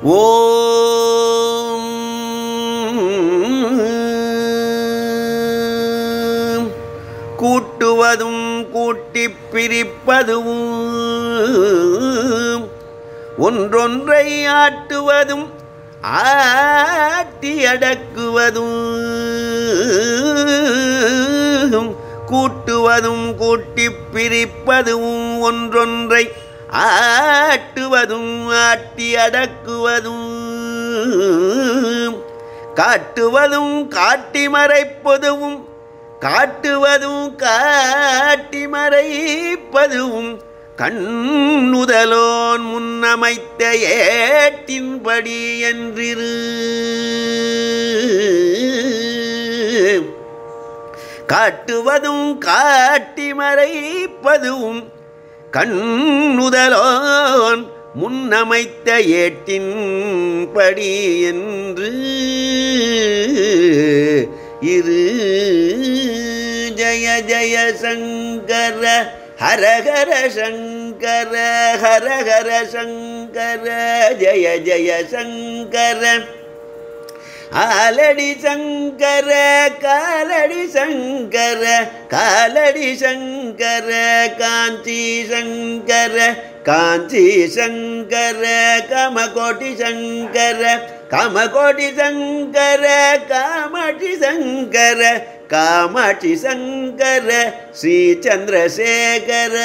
ஓம் கூட்டுவதும் கூட்டிப் பிரிப்பதும் ஒன்றொன்றை ஆட்டுவதும் ஆட்டி அடக்குவதும் கூட்டுவதும் கூட்டிப் பிரிப்பதும் ஒன்றொன்றை ஆட்டுவதும் ஆட்டி அடக்குவதும் காட்டுவதும் காட்டி மறைப்பதும் காட்டுவதும் காட்டி மறைப்பதும் கண்ணுதலோன் முன்னமைத்த ஏட்டின்படி என்றிரு காட்டுவதும் காட்டி மறைப்பதும் கண்ணுதலோன் முன்னமைத்த ஏட்டின் படி என்று இரு ஜய ஜய சங்கர ஹரஹர சங்கர ஹரஹர சங்கர ஜய ஜய சங்கர ஆலடி சங்கர காலடி சங்கர காலடி சங்கர காஞ்சி சங்கர காஞ்சி சங்கர கமகோட்டி சங்கர கமகோட்டி சங்கர காமாட்சி சங்கர காமாட்சி சங்கர ஸ்ரீ சந்திரசேகர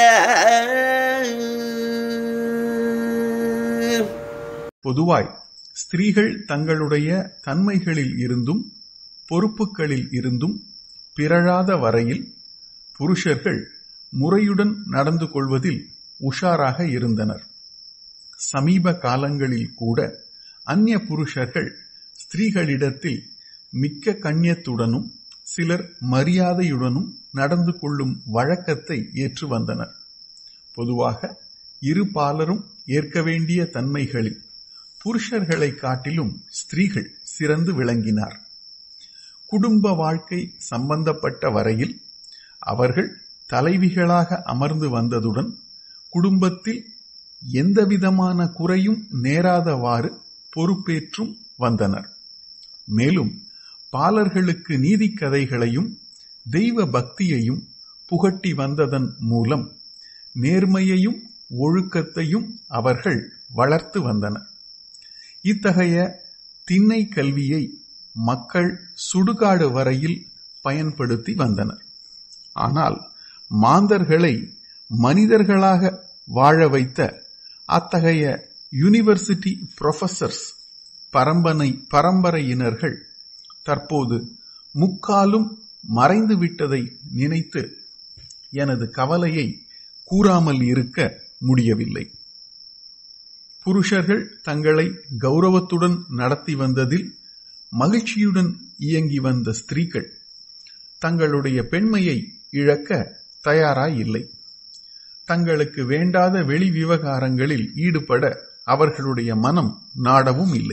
பொதுவாய் ஸ்திரீகள் தங்களுடைய தன்மைகளில் இருந்தும் பொறுப்புகளில் இருந்தும் பிறழாத வரையில் புருஷர்கள் முறையுடன் நடந்து கொள்வதில் உஷாராக இருந்தனர் சமீப காலங்களில் கூட அந்நிய புருஷர்கள் ஸ்திரீகளிடத்தில் மிக்க கண்ணியத்துடனும் சிலர் மரியாதையுடனும் நடந்து கொள்ளும் வழக்கத்தை ஏற்று வந்தனர் பொதுவாக இரு பாலரும் ஏற்க வேண்டிய தன்மைகளில் புருஷர்களை காட்டிலும் ஸ்திரீகள் சிறந்து விளங்கினார் குடும்ப வாழ்க்கை சம்பந்தப்பட்ட வரையில் அவர்கள் தலைவிகளாக அமர்ந்து வந்ததுடன் குடும்பத்தில் எந்தவிதமான குறையும் நேராதவாறு பொறுப்பேற்றும் வந்தனர் மேலும் பாலர்களுக்கு நீதிக் கதைகளையும் தெய்வ பக்தியையும் புகட்டி வந்ததன் மூலம் நேர்மையையும் ஒழுக்கத்தையும் அவர்கள் வளர்த்து வந்தனர் இத்தகைய திண்ணை கல்வியை மக்கள் சுடுகாடு வரையில் பயன்படுத்தி வந்தனர் ஆனால் மாந்தர்களை மனிதர்களாக வாழ வைத்த அத்தகைய யூனிவர்சிட்டி புரொஃபசர்ஸ் பரம்பனை பரம்பரையினர்கள் தற்போது முக்காலும் மறைந்து விட்டதை நினைத்து எனது கவலையை கூறாமல் இருக்க முடியவில்லை புருஷர்கள் தங்களை கௌரவத்துடன் நடத்தி வந்ததில் மகிழ்ச்சியுடன் இயங்கி வந்த ஸ்திரீகள் தங்களுடைய பெண்மையை இழக்க தயாராய் இல்லை தங்களுக்கு வேண்டாத வெளி விவகாரங்களில் ஈடுபட அவர்களுடைய மனம் நாடவும் இல்லை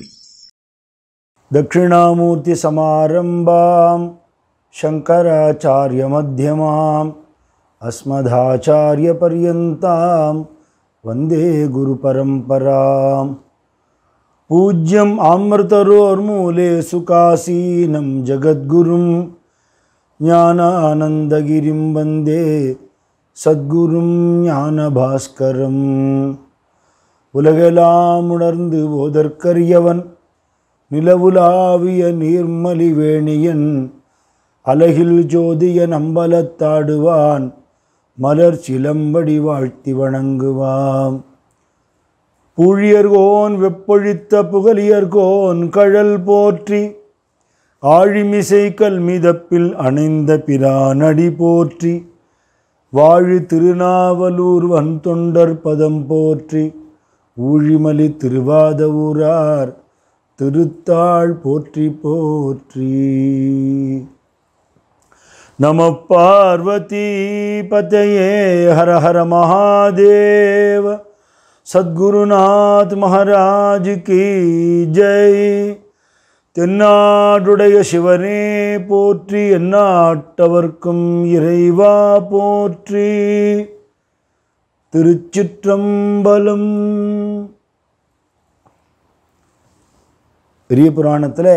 दक्षिणामूर्तिसमारम्भां शङ्कराचार्यमध्यमाम् अस्मदाचार्यपर्यन्तां वन्दे गुरुपरम्पराम् पूज्यम् अमृतरोर्मूले सुकासीनं जगद्गुरुं ज्ञानानन्दगिरिं वन्दे சத்குரும் ஞானபாஸ்கரம் உலகெல்லாம் உணர்ந்து ஓதற்கரியவன் நிலவுலாவிய நீர்மலிவேணியன் அலகில் ஜோதிய நம்பலத்தாடுவான் மலர் சிலம்படி வாழ்த்தி வணங்குவாம் பூழியர்கோன் வெப்பொழித்த புகழியர்கோன் கழல் போற்றி ஆழிமிசை கல்மிதப்பில் அணைந்த பிரானடி போற்றி வாழு திருநாவலூர் வன் தொண்டர் பதம் போற்றி ஊழிமலி திருவாத ஊரார் திருத்தாள் போற்றி போற்றி நம பார்வதி பதையே ஹர ஹர மகாதேவ சத்குருநாத் மகாராஜ் கி ஜெய் தென்னாடுடைய சிவனே போற்றி எந்நாட்டவர்க்கும் இறைவா போற்றி திருச்சிற்றம்பலம் பெரிய புராணத்தில்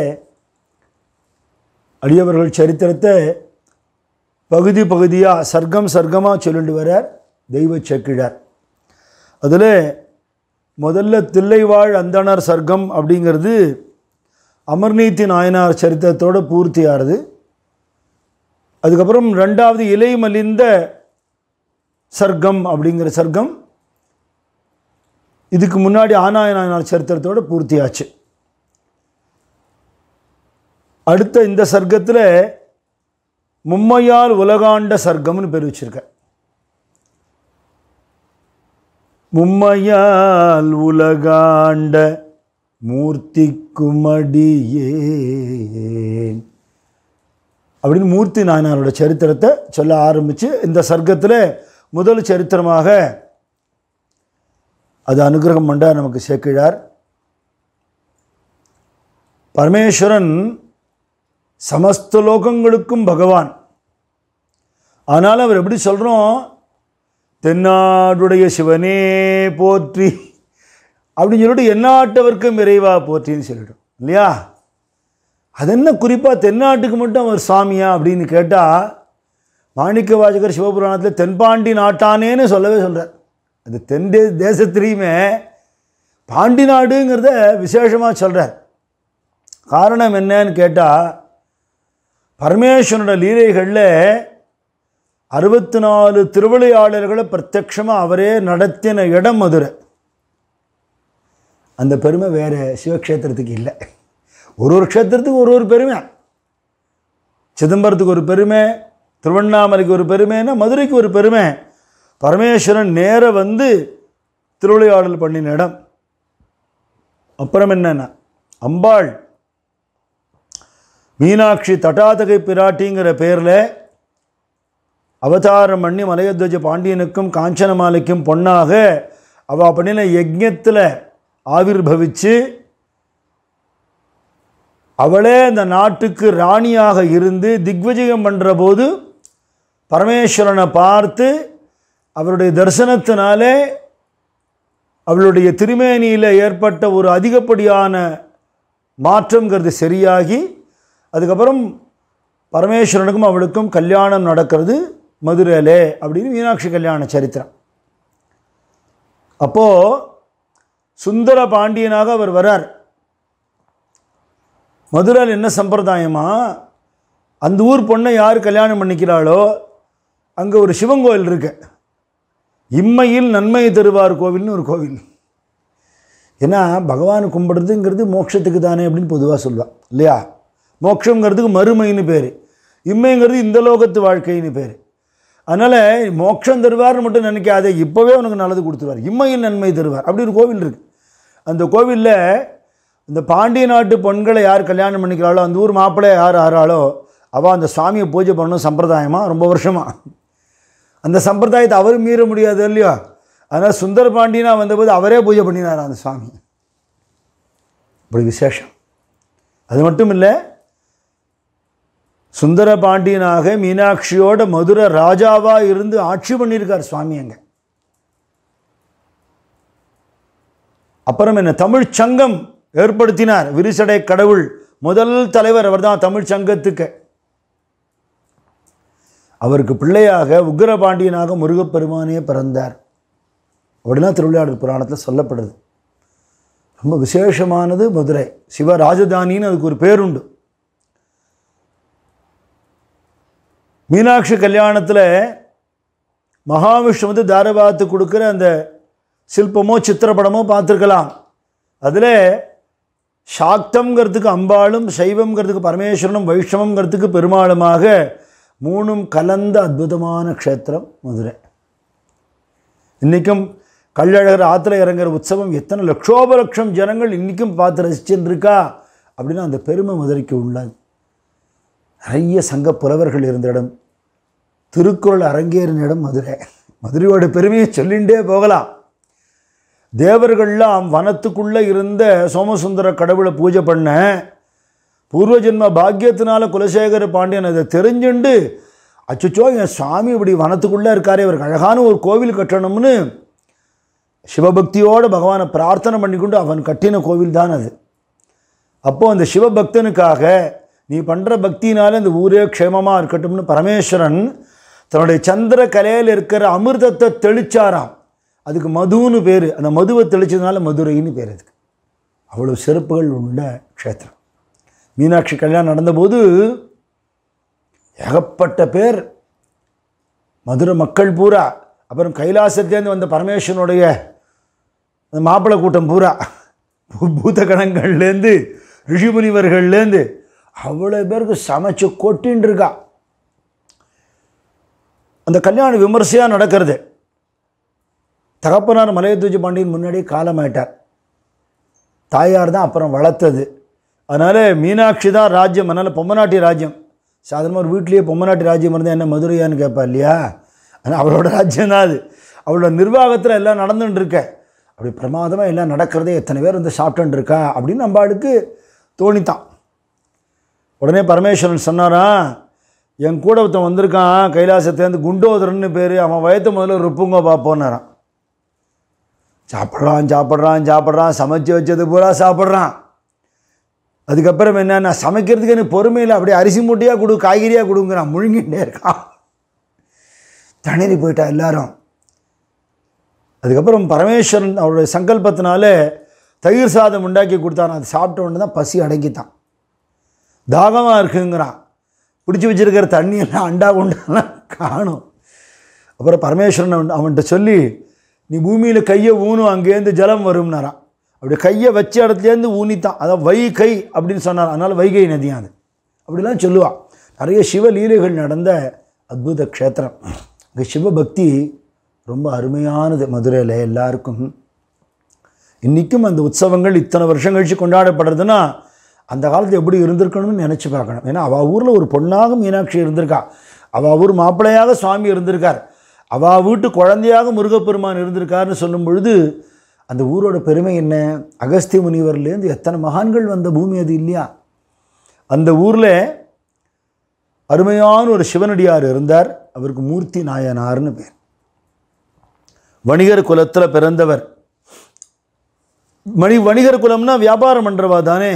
அடியவர்கள் சரித்திரத்தை பகுதி பகுதியாக சர்க்கம் சர்க்கமாக சொல்லிட்டு வரார் தெய்வ செக்கிழார் அதில் முதல்ல தில்லைவாழ் அந்தணர் சர்க்கம் அப்படிங்கிறது அமர்நீத்தி நாயனார் சரித்திரத்தோடு பூர்த்தியாகிறது அதுக்கப்புறம் ரெண்டாவது இலை மலிந்த சர்க்கம் அப்படிங்கிற சர்க்கம் இதுக்கு முன்னாடி ஆனாய நாயனார் சரித்திரத்தோடு பூர்த்தியாச்சு அடுத்த இந்த சர்க்கத்தில் மும்மையால் உலகாண்ட சர்க்கம்னு பேர் வச்சிருக்க மும்மையால் உலகாண்ட மூர்த்திக்குமடியே அப்படின்னு மூர்த்தி நாயனாரோட சரித்திரத்தை சொல்ல ஆரம்பித்து இந்த சர்க்கத்தில் முதல் சரித்திரமாக அது அனுகிரகம் பண்ண நமக்கு சேர்க்கிறார் பரமேஸ்வரன் சமஸ்த லோகங்களுக்கும் பகவான் ஆனால் அவர் எப்படி சொல்கிறோம் தென்னாடுடைய சிவனே போற்றி அப்படின்னு சொல்லிட்டு எந்நாட்டவர்க்கும் இறைவா போற்றின்னு சொல்லிடும் இல்லையா அது என்ன குறிப்பாக தென்னாட்டுக்கு மட்டும் அவர் சுவாமியா அப்படின்னு கேட்டால் மாணிக்க வாசகர் சிவபுராணத்தில் தென்பாண்டி நாட்டானேன்னு சொல்லவே சொல்கிறார் அது தென் தே தேசத்துலேயுமே பாண்டி நாடுங்கிறத விசேஷமாக சொல்கிறார் காரணம் என்னன்னு கேட்டால் பரமேஸ்வரனோட லீலைகளில் அறுபத்தி நாலு திருவிளையாளர்களை பிரத்யக்ஷமாக அவரே நடத்தின இடம் மதுரை அந்த பெருமை வேறு சிவக்ஷேத்திரத்துக்கு இல்லை ஒரு ஒரு க்ஷேத்திரத்துக்கு ஒரு ஒரு பெருமை சிதம்பரத்துக்கு ஒரு பெருமை திருவண்ணாமலைக்கு ஒரு பெருமைன்னா மதுரைக்கு ஒரு பெருமை பரமேஸ்வரன் நேர வந்து திருவிளையாடல் பண்ணின இடம் அப்புறம் என்னன்னா அம்பாள் மீனாட்சி தட்டாதகை பிராட்டிங்கிற பேரில் அவதாரம் பண்ணி மலையத்வஜ பாண்டியனுக்கும் காஞ்சனமாலைக்கும் பொன்னாக அவள் பண்ணின யஜ்ஞத்தில் ஆவிர்பவிச்சு அவளே அந்த நாட்டுக்கு ராணியாக இருந்து திக்விஜயம் பண்ணுற போது பரமேஸ்வரனை பார்த்து அவருடைய தரிசனத்தினாலே அவளுடைய திருமேனியில் ஏற்பட்ட ஒரு அதிகப்படியான மாற்றங்கிறது சரியாகி அதுக்கப்புறம் பரமேஸ்வரனுக்கும் அவளுக்கும் கல்யாணம் நடக்கிறது மதுரையிலே அப்படின்னு மீனாட்சி கல்யாண சரித்திரம் அப்போது சுந்தர பாண்டியனாக அவர் வரார் மதுரையில் என்ன சம்பிரதாயமா அந்த ஊர் பொண்ணை யார் கல்யாணம் பண்ணிக்கிறாளோ அங்கே ஒரு சிவன் கோயில் இருக்கு இம்மையில் நன்மை தருவார் கோவில்னு ஒரு கோவில் ஏன்னா பகவானை கும்பிடுறதுங்கிறது மோட்சத்துக்கு தானே அப்படின்னு பொதுவாக சொல்லுவாள் இல்லையா மோட்சங்கிறதுக்கு மறுமைன்னு பேர் இம்மைங்கிறது இந்த லோகத்து வாழ்க்கைன்னு பேர் அதனால் மோட்சம் தருவார்னு மட்டும் நினைக்காதே இப்போவே உனக்கு நல்லது கொடுத்துருவார் இம்மையில் நன்மை தருவார் அப்படி ஒரு கோவில் இருக்குது அந்த கோவிலில் இந்த பாண்டிய நாட்டு பெண்களை யார் கல்யாணம் பண்ணிக்கிறாளோ அந்த ஊர் மாப்பிள்ளை யார் ஆறாளோ அவள் அந்த சுவாமியை பூஜை பண்ணணும் சம்பிரதாயமாக ரொம்ப வருஷமாக அந்த சம்பிரதாயத்தை அவர் மீற முடியாது இல்லையோ அதனால் சுந்தர பாண்டியனா வந்தபோது அவரே பூஜை பண்ணினார் அந்த சுவாமி இப்படி விசேஷம் அது மட்டும் இல்லை சுந்தர பாண்டியனாக மீனாட்சியோட மதுரை ராஜாவாக இருந்து ஆட்சி பண்ணியிருக்கார் சுவாமி அங்கே அப்புறம் என்ன தமிழ் சங்கம் ஏற்படுத்தினார் விரிசடை கடவுள் முதல் தலைவர் அவர்தான் தமிழ் சங்கத்துக்கு அவருக்கு பிள்ளையாக உக்கிரபாண்டியனாக முருகப்பெருமானே பிறந்தார் அப்படிலாம் திருவிளையாடல் புராணத்தில் சொல்லப்படுது ரொம்ப விசேஷமானது மதுரை சிவ ராஜதானின்னு அதுக்கு ஒரு பேருண்டு மீனாட்சி கல்யாணத்தில் மகாவிஷ்ணு வந்து தாரவாத்து கொடுக்குற அந்த சிற்பமோ சித்திரப்படமோ பார்த்துருக்கலாம் அதில் சாக்தம்ங்கிறதுக்கு அம்பாளும் சைவம்ங்கிறதுக்கு பரமேஸ்வரனும் வைஷ்ணவங்கிறதுக்கு பெருமாளுமாக மூணும் கலந்த அற்புதமான க்ஷேத்திரம் மதுரை இன்றைக்கும் கள்ளழகர் ஆற்றுல இறங்குற உற்சவம் எத்தனை லட்சோப லட்சம் ஜனங்கள் இன்றைக்கும் பார்த்து ரசிச்சுன்னு இருக்கா அப்படின்னா அந்த பெருமை மதுரைக்கு உள்ளது நிறைய சங்க புலவர்கள் இருந்த இடம் திருக்குறள் அரங்கேறின இடம் மதுரை மதுரையோட பெருமையை சொல்லிகிட்டே போகலாம் தேவர்கள்லாம் வனத்துக்குள்ளே இருந்த சோமசுந்தர கடவுளை பூஜை பண்ண பூர்வ ஜென்ம பாக்கியத்தினால குலசேகர பாண்டியன் அதை தெரிஞ்சுண்டு அச்சோ என் சுவாமி இப்படி வனத்துக்குள்ளே இருக்காரே இவருக்கு அழகான ஒரு கோவில் கட்டணும்னு சிவபக்தியோடு பகவானை பிரார்த்தனை பண்ணிக்கொண்டு அவன் கட்டின கோவில் தான் அது அப்போது அந்த சிவபக்தனுக்காக நீ பண்ணுற பக்தினால இந்த ஊரே க்ஷேமமாக இருக்கட்டும்னு பரமேஸ்வரன் தன்னுடைய சந்திர கலையில் இருக்கிற அமிர்தத்தை தெளிச்சாராம் அதுக்கு மதுன்னு பேர் அந்த மதுவை தெளிச்சதுனால மதுரைன்னு பேர் அதுக்கு அவ்வளோ சிறப்புகள் உள்ள க்ஷேத்திரம் மீனாட்சி கல்யாணம் நடந்தபோது ஏகப்பட்ட பேர் மதுரை மக்கள் பூரா அப்புறம் கைலாசத்துலேருந்து வந்த பரமேஸ்வரனுடைய அந்த மாப்பிள்ளை கூட்டம் பூரா பூ- பூத கணங்கள்லேருந்து ரிஷிமுனிவர்கள்லேருந்து அவ்வளோ பேருக்கு சமைச்சு கொட்டின்னு இருக்கா அந்த கல்யாணம் விமர்சையாக நடக்கிறது தகப்பனார் மலையத்துஜி பாண்டியன் முன்னாடி காலமாயிட்டார் தாயார் தான் அப்புறம் வளர்த்தது அதனால் மீனாட்சி தான் ராஜ்யம் அதனால் பொம்மநாட்டி ராஜ்யம் சாதாரணமாக ஒரு வீட்லேயே பொம்மநாட்டி ராஜ்யம் இருந்தால் என்ன மதுரையான்னு கேட்பா இல்லையா ஆனால் அவளோட ராஜ்யம் தான் அது அவளோட நிர்வாகத்தில் எல்லாம் நடந்துட்டு இருக்க அப்படி பிரமாதமாக எல்லாம் நடக்கிறதே எத்தனை பேர் வந்து சாப்பிட்டுன்னு இருக்கா அப்படின்னு நம்ம ஆளுக்கு தோணித்தான் உடனே பரமேஸ்வரன் சொன்னாராம் என் கூட ஒருத்தன் வந்திருக்கான் கைலாசத்துலேருந்து குண்டோதரன்னு பேர் அவன் வயத்தை முதல்ல ருப்புங்க பார்ப்போன்னாரான் சாப்பிட்றான் சாப்பிட்றான் சாப்பிட்றான் சமைச்சு வச்சது பூரா சாப்பிட்றான் அதுக்கப்புறம் என்னன்னா சமைக்கிறதுக்கு எனக்கு பொறுமை இல்லை அப்படியே அரிசி மூட்டையாக கொடு காய்கறியாக கொடுங்கிறான் முழுங்கிட்டே இருக்கான் தண்ணீரி போயிட்டா எல்லாரும் அதுக்கப்புறம் பரமேஸ்வரன் அவருடைய சங்கல்பத்தினால தயிர் சாதம் உண்டாக்கி கொடுத்தான் அது சாப்பிட்ட உடனே தான் பசி அடங்கித்தான் தாகமாக இருக்குங்கிறான் பிடிச்சி வச்சிருக்கிற தண்ணியெல்லாம் அண்டா குண்டாலாம் காணும் அப்புறம் பரமேஸ்வரன் அவன் அவன்கிட்ட சொல்லி நீ பூமியில் கையை ஊனும் அங்கேருந்து ஜலம் வரும்னாரான் அப்படி கையை வச்ச இடத்துலேருந்து ஊனித்தான் அதான் வை கை அப்படின்னு சொன்னார் அதனால் வைகை நதியான் அது அப்படிலாம் சொல்லுவான் நிறைய சிவலீலைகள் நடந்த அற்புத க்ஷேத்திரம் இங்கே சிவபக்தி ரொம்ப அருமையானது மதுரையில் எல்லாருக்கும் இன்றைக்கும் அந்த உற்சவங்கள் இத்தனை வருஷம் கழித்து கொண்டாடப்படுறதுன்னா அந்த காலத்தில் எப்படி இருந்திருக்கணும்னு நினச்சி பார்க்கணும் ஏன்னா அவள் ஊரில் ஒரு பொண்ணாக மீனாட்சி இருந்திருக்கா அவள் ஊர் மாப்பிள்ளையாக சுவாமி இருந்திருக்கார் அவள் வீட்டு குழந்தையாக முருகப்பெருமான் இருந்திருக்காருன்னு சொல்லும் பொழுது அந்த ஊரோட பெருமை என்ன அகஸ்திய முனிவர்லேருந்து எத்தனை மகான்கள் வந்த பூமி அது இல்லையா அந்த ஊரில் அருமையான ஒரு சிவனடியார் இருந்தார் அவருக்கு மூர்த்தி நாயனார்னு பேர் வணிகர் குலத்தில் பிறந்தவர் மணி வணிகர் குலம்னா வியாபாரம் பண்ணுறவா தானே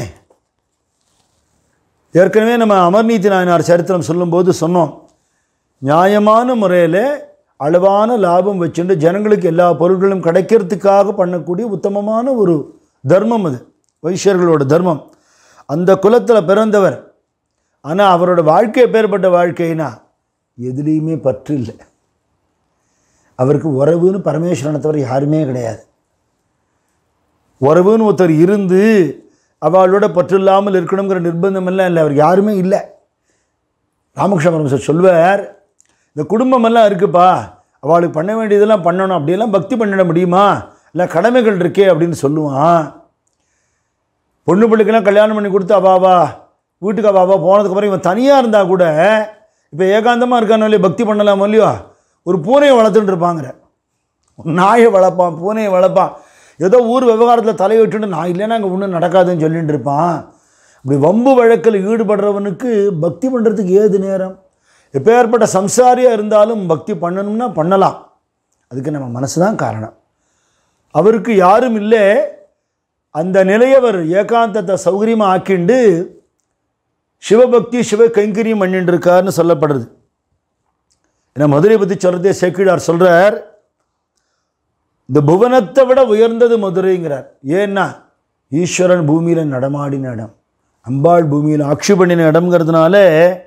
ஏற்கனவே நம்ம அமர்நீதி நாயனார் சரித்திரம் சொல்லும்போது சொன்னோம் நியாயமான முறையில் அளவான லாபம் வச்சுட்டு ஜனங்களுக்கு எல்லா பொருட்களும் கிடைக்கிறதுக்காக பண்ணக்கூடிய உத்தமமான ஒரு தர்மம் அது வைஷ்யர்களோட தர்மம் அந்த குலத்தில் பிறந்தவர் ஆனால் அவரோட வாழ்க்கை எப்பேற்பட்ட வாழ்க்கைனா எதுலேயுமே பற்று இல்லை அவருக்கு உறவுன்னு பரமேஸ்வரனை தவிர யாருமே கிடையாது உறவுன்னு ஒருத்தர் இருந்து அவளோட பற்று இல்லாமல் இருக்கணுங்கிற நிர்பந்தம் எல்லாம் இல்லை அவர் யாருமே இல்லை ராமகிருஷ்ண பரமசர் சொல்வார் இந்த குடும்பமெல்லாம் இருக்குப்பா அவளுக்கு பண்ண வேண்டியதெல்லாம் பண்ணணும் அப்படியெல்லாம் பக்தி பண்ணிட முடியுமா இல்லை கடமைகள் இருக்கே அப்படின்னு சொல்லுவான் பொண்ணு பிள்ளைக்கெல்லாம் கல்யாணம் பண்ணி கொடுத்து அவாவா வீட்டுக்கு அவாவா போனதுக்கப்புறம் இவன் தனியாக இருந்தால் கூட இப்போ ஏகாந்தமாக இருக்கானோ இல்லையோ பக்தி பண்ணலாமோ இல்லையோ ஒரு பூனையை வளர்த்துட்டு இருப்பாங்கிற நாயை வளர்ப்பான் பூனையை வளர்ப்பான் ஏதோ ஊர் விவகாரத்தில் தலையிட்டுட்டு நான் இல்லைன்னா அங்கே ஒன்றும் நடக்காதுன்னு சொல்லிட்டு இருப்பான் இப்படி வம்பு வழக்கில் ஈடுபடுறவனுக்கு பக்தி பண்ணுறதுக்கு ஏது நேரம் எப்பேற்பட்ட சம்சாரியாக இருந்தாலும் பக்தி பண்ணணும்னா பண்ணலாம் அதுக்கு நம்ம மனசு தான் காரணம் அவருக்கு யாரும் இல்லை அந்த நிலையை அவர் ஏகாந்தத்தை சௌகரியமாக ஆக்கிண்டு சிவபக்தி சிவ கைங்கரியம் பண்ணிட்டு இருக்காருன்னு சொல்லப்படுறது ஏன்னா மதுரை பற்றி சொல்கிறதே சேக்கிழார் சொல்கிறார் இந்த புவனத்தை விட உயர்ந்தது மதுரைங்கிறார் ஏன்னா ஈஸ்வரன் பூமியில் நடமாடின இடம் அம்பாள் பூமியில் ஆட்சி பண்ணின இடம்ங்கிறதுனால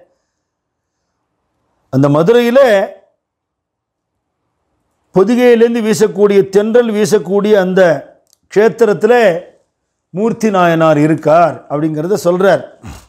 அந்த மதுரையில் பொதிகையிலேருந்து வீசக்கூடிய தென்றல் வீசக்கூடிய அந்த க்ஷேத்திரத்தில் மூர்த்தி நாயனார் இருக்கார் அப்படிங்கிறத சொல்கிறார்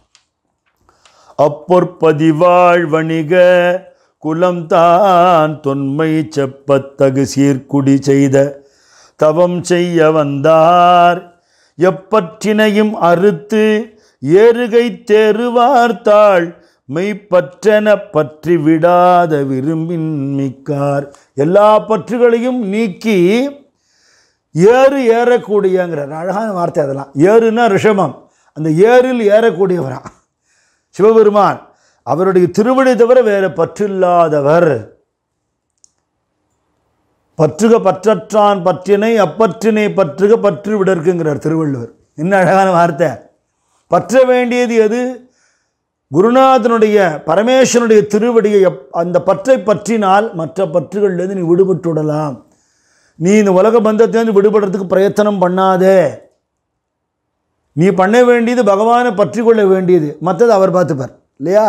அப்பொற்பதிவாழ் வணிக குலம் தான் தொன்மை செப்பத்தகு சீர்குடி செய்த தவம் செய்ய வந்தார் எப்பற்றினையும் அறுத்து ஏறுகை தேறுவார்த்தாள் மெய்ப்பற்றென பற்றி விடாத விரும்பின் மிக்கார் எல்லா பற்றுகளையும் நீக்கி ஏறு ஏறக்கூடியங்கிறார் அழகான வார்த்தை அதெல்லாம் ஏறுனா ரிஷபம் அந்த ஏரில் ஏறக்கூடியவரா சிவபெருமான் அவருடைய திருவடி தவிர வேறு பற்றில்லாதவர் பற்றுக பற்றற்றான் பற்றினை அப்பற்றினை பற்றுக பற்று விடற்குங்கிறார் திருவள்ளுவர் என்ன அழகான வார்த்தை பற்ற வேண்டியது எது குருநாதனுடைய பரமேஸ்வரனுடைய திருவடியை எப்- அந்த பற்றை பற்றினால் மற்ற பற்றுகள்லேருந்து நீ விடுபட்டு விடலாம் நீ இந்த உலக பந்தத்திலேருந்து விடுபடுறதுக்கு பிரயத்தனம் பண்ணாதே நீ பண்ண வேண்டியது பகவானை பற்றி கொள்ள வேண்டியது மற்றது அவர் பார்த்துப்பார் இல்லையா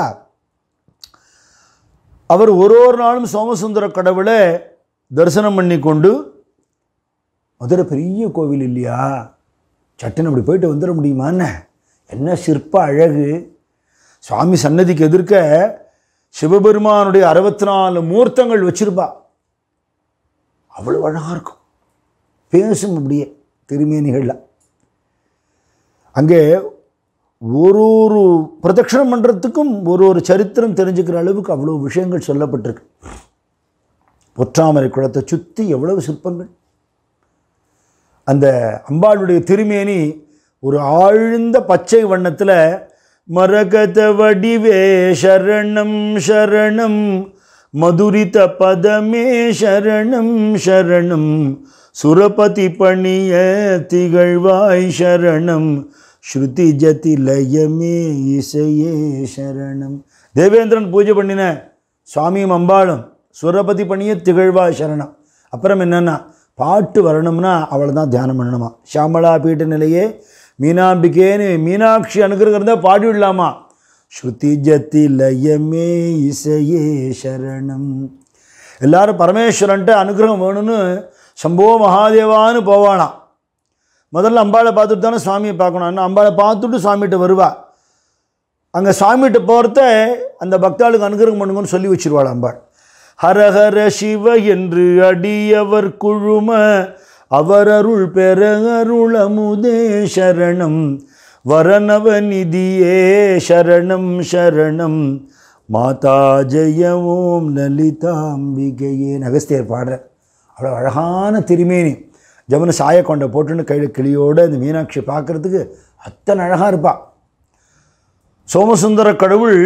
அவர் ஒரு ஒரு நாளும் சோமசுந்தர கடவுளை தரிசனம் பண்ணி கொண்டு மதுரை பெரிய கோவில் இல்லையா சட்டுன்னு அப்படி போயிட்டு வந்துட முடியுமா என்ன என்ன சிற்ப அழகு சுவாமி சன்னதிக்கு எதிர்க்க சிவபெருமானுடைய அறுபத்தி நாலு மூர்த்தங்கள் வச்சிருப்பா அவ்வளோ அழகாக இருக்கும் பேசும் அப்படியே திருமேனிகளில் அங்கே ஒரு ஒரு பிரதட்சணம் பண்ணுறதுக்கும் ஒரு ஒரு சரித்திரம் தெரிஞ்சுக்கிற அளவுக்கு அவ்வளோ விஷயங்கள் சொல்லப்பட்டிருக்கு பொற்றாமரை குளத்தை சுற்றி எவ்வளவு சிற்பங்கள் அந்த அம்பாளுடைய திருமேனி ஒரு ஆழ்ந்த பச்சை வண்ணத்தில் மரகத வடிவே சரணம் சரணம் மதுரித பதமே சரணம் சரணம் சுரபதி பணிய திகழ்வாய் சரணம் ஸ்ருதி ஜதி லயமே இசையே சரணம் தேவேந்திரன் பூஜை பண்ணின சுவாமியும் அம்பாளும் சுரபதி பணிய திகழ்வாய் சரணம் அப்புறம் என்னென்னா பாட்டு வரணும்னா அவளை தான் தியானம் பண்ணணுமா ஷாமளா பீட்ட நிலையே மீனாம்பிகேன்னு மீனாட்சி அனுகிரகம் இருந்தால் பாடி விடலாமா ஸ்ருதி ஜதி லயமே இசையே சரணம் எல்லாரும் பரமேஸ்வரன்ட்டு அனுகிரகம் வேணும்னு சம்போ மகாதேவான்னு போவானாம் முதல்ல அம்பாளை பார்த்துட்டு தானே சுவாமியை பார்க்கணும் இன்னும் அம்பாளை பார்த்துட்டு சுவாமிகிட்ட வருவா அங்கே சாமிகிட்ட போகிறத அந்த பக்தாளுக்கு அனுகிரகம் பண்ணுங்கன்னு சொல்லி வச்சிருவாள் அம்பாள் ஹரஹர சிவ என்று அடியவர் குழும அவர் அருள் பெற அருளமுதே சரணம் வரநவநிதியே சரணம் சரணம் மாதா ஜெய ஓம் லலிதாம்பிகையே நகஸ்தியர் பாடுற அவ்வளோ அழகான திருமேனி ஜமுன சாய கொண்ட போட்டுன்னு கையில் கிளியோடு இந்த மீனாட்சி பார்க்குறதுக்கு அத்தனை அழகாக இருப்பா சோமசுந்தர கடவுள்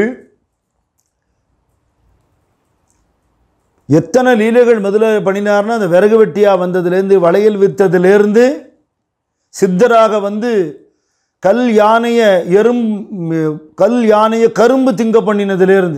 எத்தனை லீலைகள் முதல்ல பண்ணினார்னா அந்த விறகு வெட்டியாக வந்ததுலேருந்து வளையல் வித்ததுலேருந்து சித்தராக வந்து கல் யானையை எறும் கல் யானையை கரும்பு திங்க பண்ணினதுலேருந்து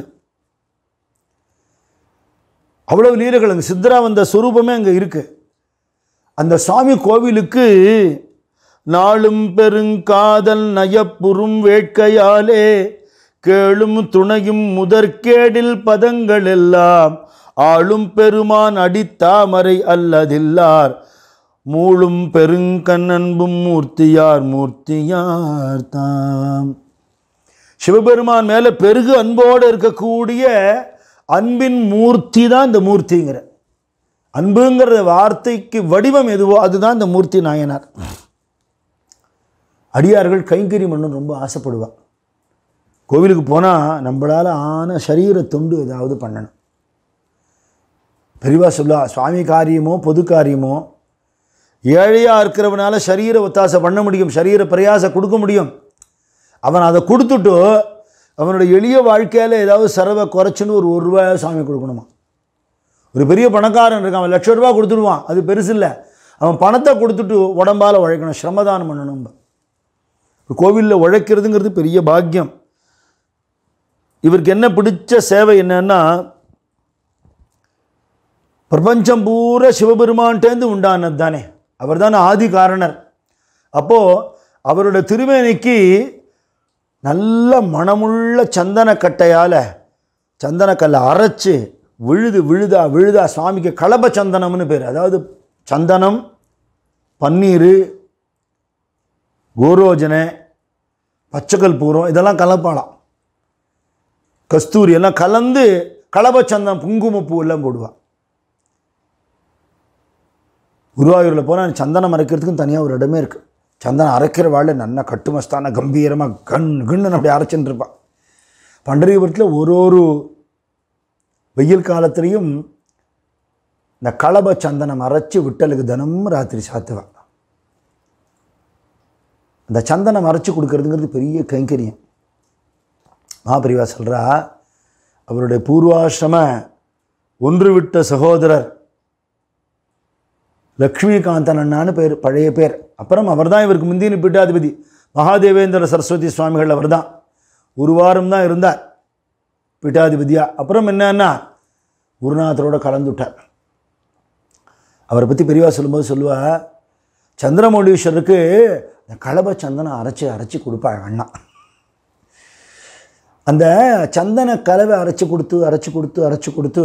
அவ்வளவு லீலைகள் அங்கே சித்தரா வந்த சுரூபமே அங்கே இருக்குது அந்த சுவாமி கோவிலுக்கு நாளும் பெருங்காதல் நயப்புறும் வேட்கையாலே கேளும் துணையும் முதற்கேடில் பதங்கள் எல்லாம் ஆளும் பெருமான் அடித்தாமரை அல்லதில்லார் மூளும் பெருங்கண்ணன்பும் மூர்த்தியார் மூர்த்தியார் தாம் சிவபெருமான் மேலே பெருகு அன்போடு இருக்கக்கூடிய அன்பின் மூர்த்தி தான் இந்த மூர்த்திங்கிற அன்புங்கிற வார்த்தைக்கு வடிவம் எதுவோ அதுதான் இந்த மூர்த்தி நாயனார் அடியார்கள் கைங்கறி பண்ணணும் ரொம்ப ஆசைப்படுவா கோவிலுக்கு போனால் நம்மளால் ஆன சரீர தொண்டு ஏதாவது பண்ணணும் பெரியவா சொல்லா சுவாமி காரியமோ பொது காரியமோ ஏழையாக இருக்கிறவனால சரீர ஒத்தாசை பண்ண முடியும் சரீர பிரயாசை கொடுக்க முடியும் அவன் அதை கொடுத்துட்டு அவனோட எளிய வாழ்க்கையில் ஏதாவது செலவை குறைச்சுன்னு ஒரு ஒரு ரூபாய் சாமி கொடுக்கணுமா ஒரு பெரிய பணக்காரன் இருக்கான் அவன் லட்ச ரூபா கொடுத்துடுவான் அது பெருசு இல்லை அவன் பணத்தை கொடுத்துட்டு உடம்பால் உழைக்கணும் சிரமதானம் பண்ணணும் கோவிலில் உழைக்கிறதுங்கிறது பெரிய பாக்கியம் இவருக்கு என்ன பிடிச்ச சேவை என்னன்னா பிரபஞ்சம் பூரா சிவபெருமான்ட்டேந்து உண்டானது தானே அவர் தானே ஆதி காரணர் அப்போது அவரோட திருமேனிக்கு நல்ல மணமுள்ள சந்தனக்கட்டையால் சந்தனக்கல்லை அரைச்சு விழுது விழுதா விழுதா சுவாமிக்கு கலப சந்தனம்னு பேர் அதாவது சந்தனம் பன்னீர் கோரோஜனை பச்சைக்கல் பூரம் இதெல்லாம் கலப்பாளாம் கஸ்தூரி எல்லாம் கலந்து கலபச்சந்தனம் குங்குமப்பூ எல்லாம் போடுவாள் குருவாயூரில் போனால் சந்தனம் அரைக்கிறதுக்கும் தனியாக ஒரு இடமே இருக்குது சந்தனம் அரைக்கிற வாழை நல்லா கட்டுமஸ்தான கம்பீரமாக கண் கண்ணு அப்படி அரைச்சின்னு இருப்பான் பண்டரிபுரத்தில் ஒரு ஒரு வெயில் காலத்துலேயும் இந்த களப சந்தனம் அரைச்சி விட்டலுக்கு தினமும் ராத்திரி சாத்துவான் அந்த சந்தனம் அரைச்சி கொடுக்கறதுங்கிறது பெரிய கைங்கரியம் மகாபிரிவா சொல்கிறா அவருடைய பூர்வாசிரம ஒன்று விட்ட சகோதரர் லக்ஷ்மிகாந்தன் அண்ணான்னு பேர் பழைய பேர் அப்புறம் அவர் தான் இவருக்கு முந்தின பீட்டாதிபதி மகாதேவேந்திர சரஸ்வதி சுவாமிகள் அவர் தான் ஒரு வாரம் தான் இருந்தார் பீட்டாதிபதியா அப்புறம் என்னன்னா குருநாதரோட கலந்துட்டார் அவரை பற்றி பெரியவா சொல்லும்போது சொல்லுவா சந்திரமௌலீஸ்வரருக்கு இந்த கலப சந்தனம் அரைச்சி அரைச்சி கொடுப்பாங்க அண்ணா அந்த சந்தன கலவை அரைச்சி கொடுத்து அரைச்சி கொடுத்து அரைச்சி கொடுத்து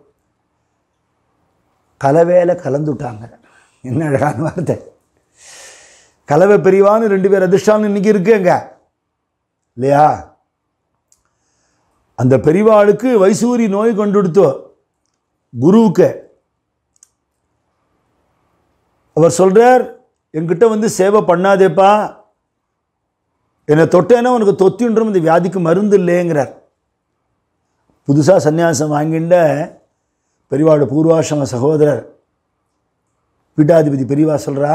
கலவையில் கலந்துட்டாங்க என்ன அழகான வார்த்தை கலவை பெரியவான்னு ரெண்டு பேர் அதிர்ஷ்டான்னு இன்னைக்கு இருக்குங்க இல்லையா அந்த பெரியவாளுக்கு வைசூரி நோய் கொண்டுடுத்தோ குருவுக்கு அவர் சொல்றார் என்கிட்ட வந்து சேவை பண்ணாதேப்பா என்னை தொட்டேன்னா உனக்கு தொத்தின்றும் இந்த வியாதிக்கு மருந்து இல்லைங்கிறார் புதுசாக சன்னியாசம் வாங்கிண்ட பெரியவாடு பூர்வாசிரம சகோதரர் பீட்டாதிபதி பெரியவா சொல்கிறா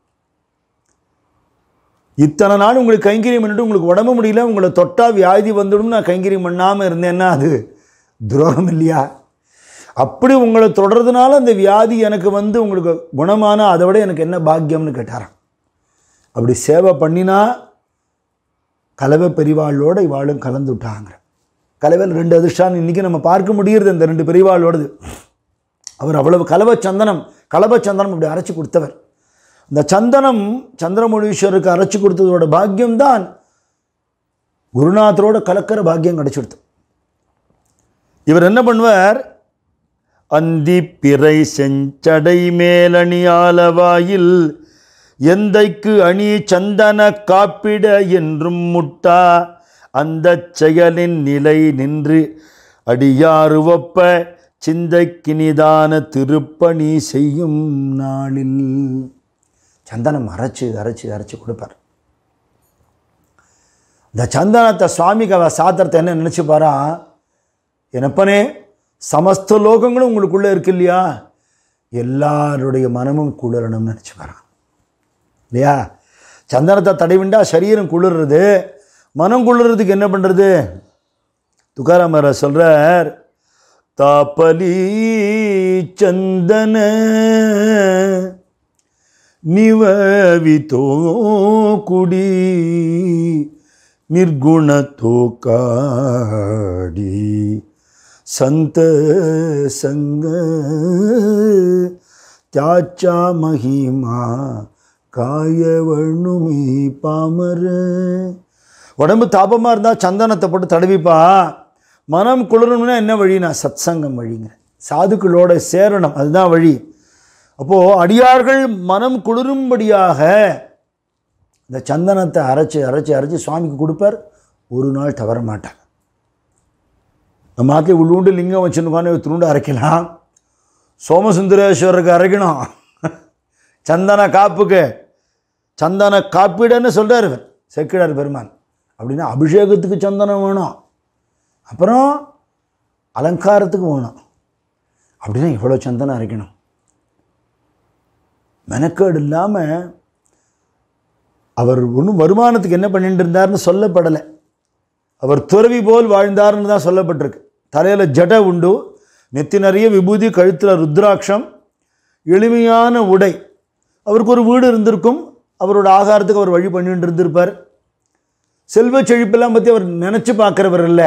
இத்தனை நாள் உங்களுக்கு கைங்கரியம் பண்ணிட்டு உங்களுக்கு உடம்பு முடியல உங்களை தொட்டா வியாதி வந்துடும் நான் கைங்கரியம் பண்ணாமல் இருந்தேன்னா அது துரோகம் இல்லையா அப்படி உங்களை தொடர்றதுனால அந்த வியாதி எனக்கு வந்து உங்களுக்கு குணமான அதை விட எனக்கு என்ன பாக்கியம்னு கேட்டாராம் அப்படி சேவை பண்ணினா கலவை பெரிவாளோட இவாளும் கலந்து விட்டாங்க கலவையில் ரெண்டு அதிர்ஷ்டான் இன்றைக்கி நம்ம பார்க்க முடியுறது அந்த ரெண்டு பெரிவாளோடது அவர் அவ்வளவு கலவை சந்தனம் கலவை சந்தனம் இப்படி அரைச்சி கொடுத்தவர் இந்த சந்தனம் சந்திரமொழீஸ்வருக்கு அரைச்சி கொடுத்ததோட பாக்கியம்தான் குருநாதரோட கலக்கிற பாக்கியம் கிடைச்சிடுது இவர் என்ன பண்ணுவார் அந்தி பிறை செஞ்சடை மேலணி ஆலவாயில் எந்தைக்கு அணி சந்தன காப்பிட என்றும் முட்டா அந்த செயலின் நிலை நின்று அடியாருவப்ப சிந்தைக்கினிதான திருப்பணி செய்யும் நாளில் சந்தனம் அரைச்சு அரைச்சு அரைச்சு கொடுப்பார் இந்த சந்தனத்தை சுவாமிக்கு அவ சாத்திரத்தை என்ன நினச்சிப்பாரா எனப்பனே சமஸ்த லோகங்களும் உங்களுக்குள்ளே இருக்கு இல்லையா எல்லாருடைய மனமும் குளிரணும்னு நினச்சிப்பாரான் இல்லையா சந்தனத்தை தடவிண்டா சரீரம் குளிர்றது மனம் குளிர்றதுக்கு என்ன பண்ணுறது துக்காராமர சொல்கிறார் தாப்பலி ಚಂದನ ನಿವವಿತೋ ಕುಡಿ ನಿರ್ಗುಣತೋ ಕಾಡಿ ಸಂತ ಸಂಗ ತ್ಯಾಚಾ ಮಹಿಮಾ காயவண்ணுமி பாமர உடம்பு தாபமாக இருந்தால் சந்தனத்தை போட்டு தடவிப்பா மனம் குளிரணும்னா என்ன வழினா சத்சங்கம் வழிங்க சாதுக்களோட சேரணும் அதுதான் வழி அப்போது அடியார்கள் மனம் குளிரும்படியாக இந்த சந்தனத்தை அரைச்சி அரைச்சி அரைச்சி சுவாமிக்கு கொடுப்பார் ஒரு நாள் தவற மாட்டாங்க நம்ம நாட்டில் உள்ளூண்டு லிங்கம் வச்சுருக்கான்னு துருண்டு அரைக்கலாம் சோமசுந்தரேஸ்வரருக்கு அரைக்கணும் சந்தன காப்புக்கு சந்தன காப்பீடுன்னு சொல்கிறார் இவர் செக்கிடார் பெருமான் அப்படின்னா அபிஷேகத்துக்கு சந்தனம் வேணும் அப்புறம் அலங்காரத்துக்கு வேணும் அப்படின்னா இவ்வளோ சந்தனம் அரைக்கணும் மெனக்கேடு இல்லாமல் அவர் ஒன்றும் வருமானத்துக்கு என்ன பண்ணிட்டு இருந்தார்னு சொல்லப்படலை அவர் துறவி போல் வாழ்ந்தார்னு தான் சொல்லப்பட்டிருக்கு தலையில் ஜட உண்டு நெத்தி நிறைய விபூதி கழுத்தில் ருத்ராட்சம் எளிமையான உடை அவருக்கு ஒரு வீடு இருந்திருக்கும் அவரோட ஆகாரத்துக்கு அவர் வழி பண்ணிட்டு இருந்திருப்பார் செல்வ செழிப்பெல்லாம் பற்றி அவர் நினச்சி பார்க்குறவர் இல்லை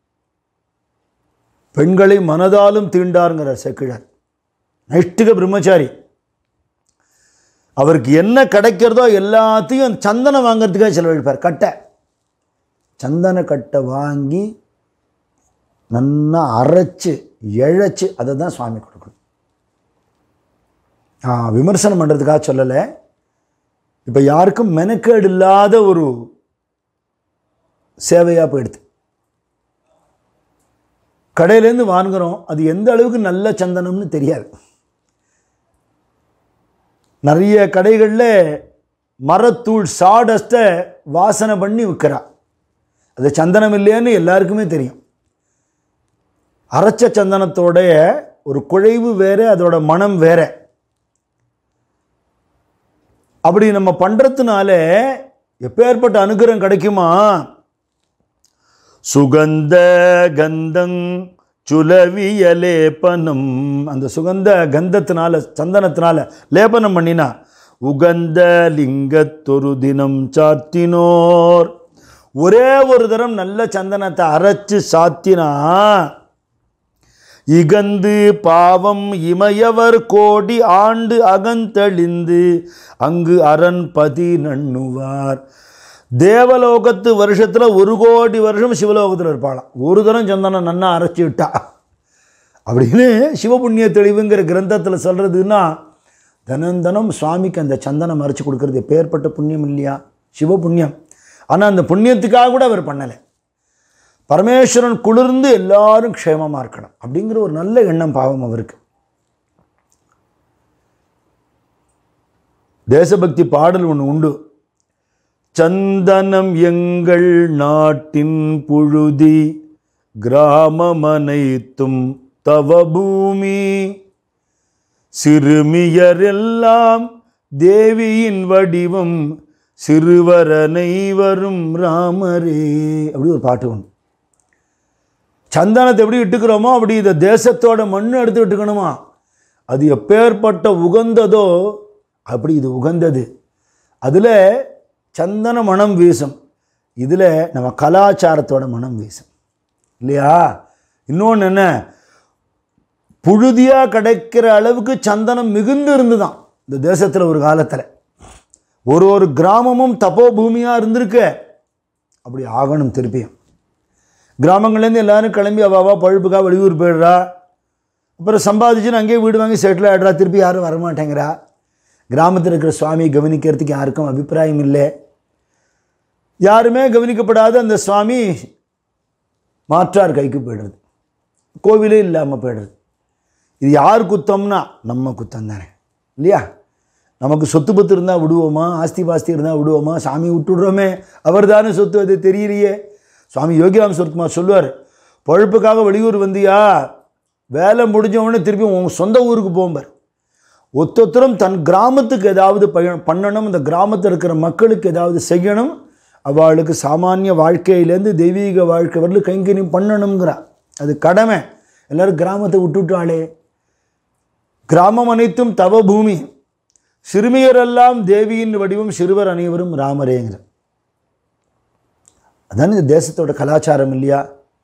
பெண்களை மனதாலும் தீண்டாருங்கிறார் செக்கிழார் நைஷ்டிக பிரம்மச்சாரி அவருக்கு என்ன கிடைக்கிறதோ எல்லாத்தையும் சந்தனம் வாங்கிறதுக்காக செலவழிப்பார் கட்டை சந்தன கட்டை வாங்கி நல்லா அரைச்சு இழைச்சி அதை தான் சுவாமி கொடுக்கணும் நான் விமர்சனம் பண்ணுறதுக்காக சொல்லலை இப்போ யாருக்கும் மெனக்கேடு இல்லாத ஒரு சேவையாக போயிடுது கடையிலேருந்து வாங்குகிறோம் அது எந்த அளவுக்கு நல்ல சந்தனம்னு தெரியாது நிறைய கடைகளில் மரத்தூள் சாடஸ்ட்டை வாசனை பண்ணி விற்கிறா அது சந்தனம் இல்லைன்னு எல்லாருக்குமே தெரியும் அரைச்ச சந்தனத்தோடைய ஒரு குழைவு வேற அதோட மனம் வேற அப்படி நம்ம பண்ணுறதுனால எப்பேற்பட்ட அனுகிரகம் கிடைக்குமா சுகந்த கந்தம் சுலவிய லேபனம் அந்த சுகந்த கந்தத்தினால சந்தனத்தினால லேபனம் பண்ணினா உகந்த லிங்கத்தொரு தினம் சாத்தினோர் ஒரே ஒரு தரம் நல்ல சந்தனத்தை அரைச்சு சாத்தினா இகந்து பாவம் இமயவர் கோடி ஆண்டு அகந்தளிந்து அங்கு அரண்பதி நண்ணுவார் தேவலோகத்து வருஷத்தில் ஒரு கோடி வருஷம் சிவலோகத்தில் இருப்பாளாம் ஒரு தரம் சந்தனம் நன்னா அரைச்சி விட்டா அப்படின்னு சிவபுண்ணிய தெளிவுங்கிற கிரந்தத்தில் சொல்கிறதுன்னா தினம் தினம் சுவாமிக்கு அந்த சந்தனம் அரைச்சி கொடுக்கறது எப்பேற்பட்ட புண்ணியம் இல்லையா சிவபுண்ணியம் ஆனால் அந்த புண்ணியத்துக்காக கூட அவர் பண்ணலை பரமேஸ்வரன் குளிர்ந்து எல்லாரும் க்ஷேமமாக இருக்கணும் அப்படிங்கிற ஒரு நல்ல எண்ணம் பாவம் அவருக்கு தேசபக்தி பாடல் ஒன்று உண்டு சந்தனம் எங்கள் நாட்டின் புழுதி கிராமமனைத்தும் தவபூமி சிறுமியரெல்லாம் தேவியின் வடிவம் சிறுவரனை வரும் ராமரே அப்படி ஒரு பாட்டு உண்டு சந்தனத்தை எப்படி இட்டுக்கிறோமோ அப்படி இந்த தேசத்தோட மண் எடுத்து இட்டுக்கணுமா அது எப்பேற்பட்ட உகந்ததோ அப்படி இது உகந்தது அதில் சந்தன மனம் வீசும் இதில் நம்ம கலாச்சாரத்தோட மனம் வீசும் இல்லையா இன்னொன்று என்ன புழுதியாக கிடைக்கிற அளவுக்கு சந்தனம் மிகுந்து இருந்துதான் இந்த தேசத்தில் ஒரு காலத்தில் ஒரு ஒரு கிராமமும் தப்போ பூமியாக இருந்திருக்கு அப்படி ஆகணும் திருப்பியும் கிராமங்கள்லேருந்து எல்லாரும் கிளம்பி அவாவா பழுப்புக்காக வெளியூர் போயிடுறா அப்புறம் சம்பாதிச்சுன்னு அங்கேயே வீடு வாங்கி செட்டில் ஆகிடுறா திருப்பி யாரும் வரமாட்டேங்கிறா கிராமத்தில் இருக்கிற சுவாமியை கவனிக்கிறதுக்கு யாருக்கும் அபிப்பிராயம் இல்லை யாருமே கவனிக்கப்படாத அந்த சுவாமி மாற்றார் கைக்கு போயிடுறது கோவிலே இல்லாமல் போயிடுறது இது யார் குத்தம்னா நம்ம குத்தம் தானே இல்லையா நமக்கு சொத்து பத்து இருந்தால் விடுவோமா ஆஸ்தி பாஸ்தி இருந்தால் விடுவோமா சாமி விட்டுடுறோமே அவர் தானே சொத்து அது தெரியலையே சுவாமி யோகிராம் சொத்துமா சொல்லுவார் பழப்புக்காக வெளியூர் வந்தியா வேலை முடிஞ்ச உடனே திருப்பி உன் சொந்த ஊருக்கு போகும்பார் ஒத்தொத்தரும் தன் கிராமத்துக்கு ஏதாவது பய பண்ணணும் இந்த கிராமத்தில் இருக்கிற மக்களுக்கு ஏதாவது செய்யணும் அவளுக்கு சாமானிய வாழ்க்கையிலேருந்து தெய்வீக வாழ்க்கை வரலும் கைங்கரியம் பண்ணணுங்கிறா அது கடமை எல்லோரும் கிராமத்தை விட்டுட்டாளே கிராமம் அனைத்தும் தவ பூமி சிறுமியரெல்லாம் தேவியின் வடிவம் சிறுவர் அனைவரும் ராமரேங்கிற அதான் இந்த தேசத்தோட கலாச்சாரம் இல்லையா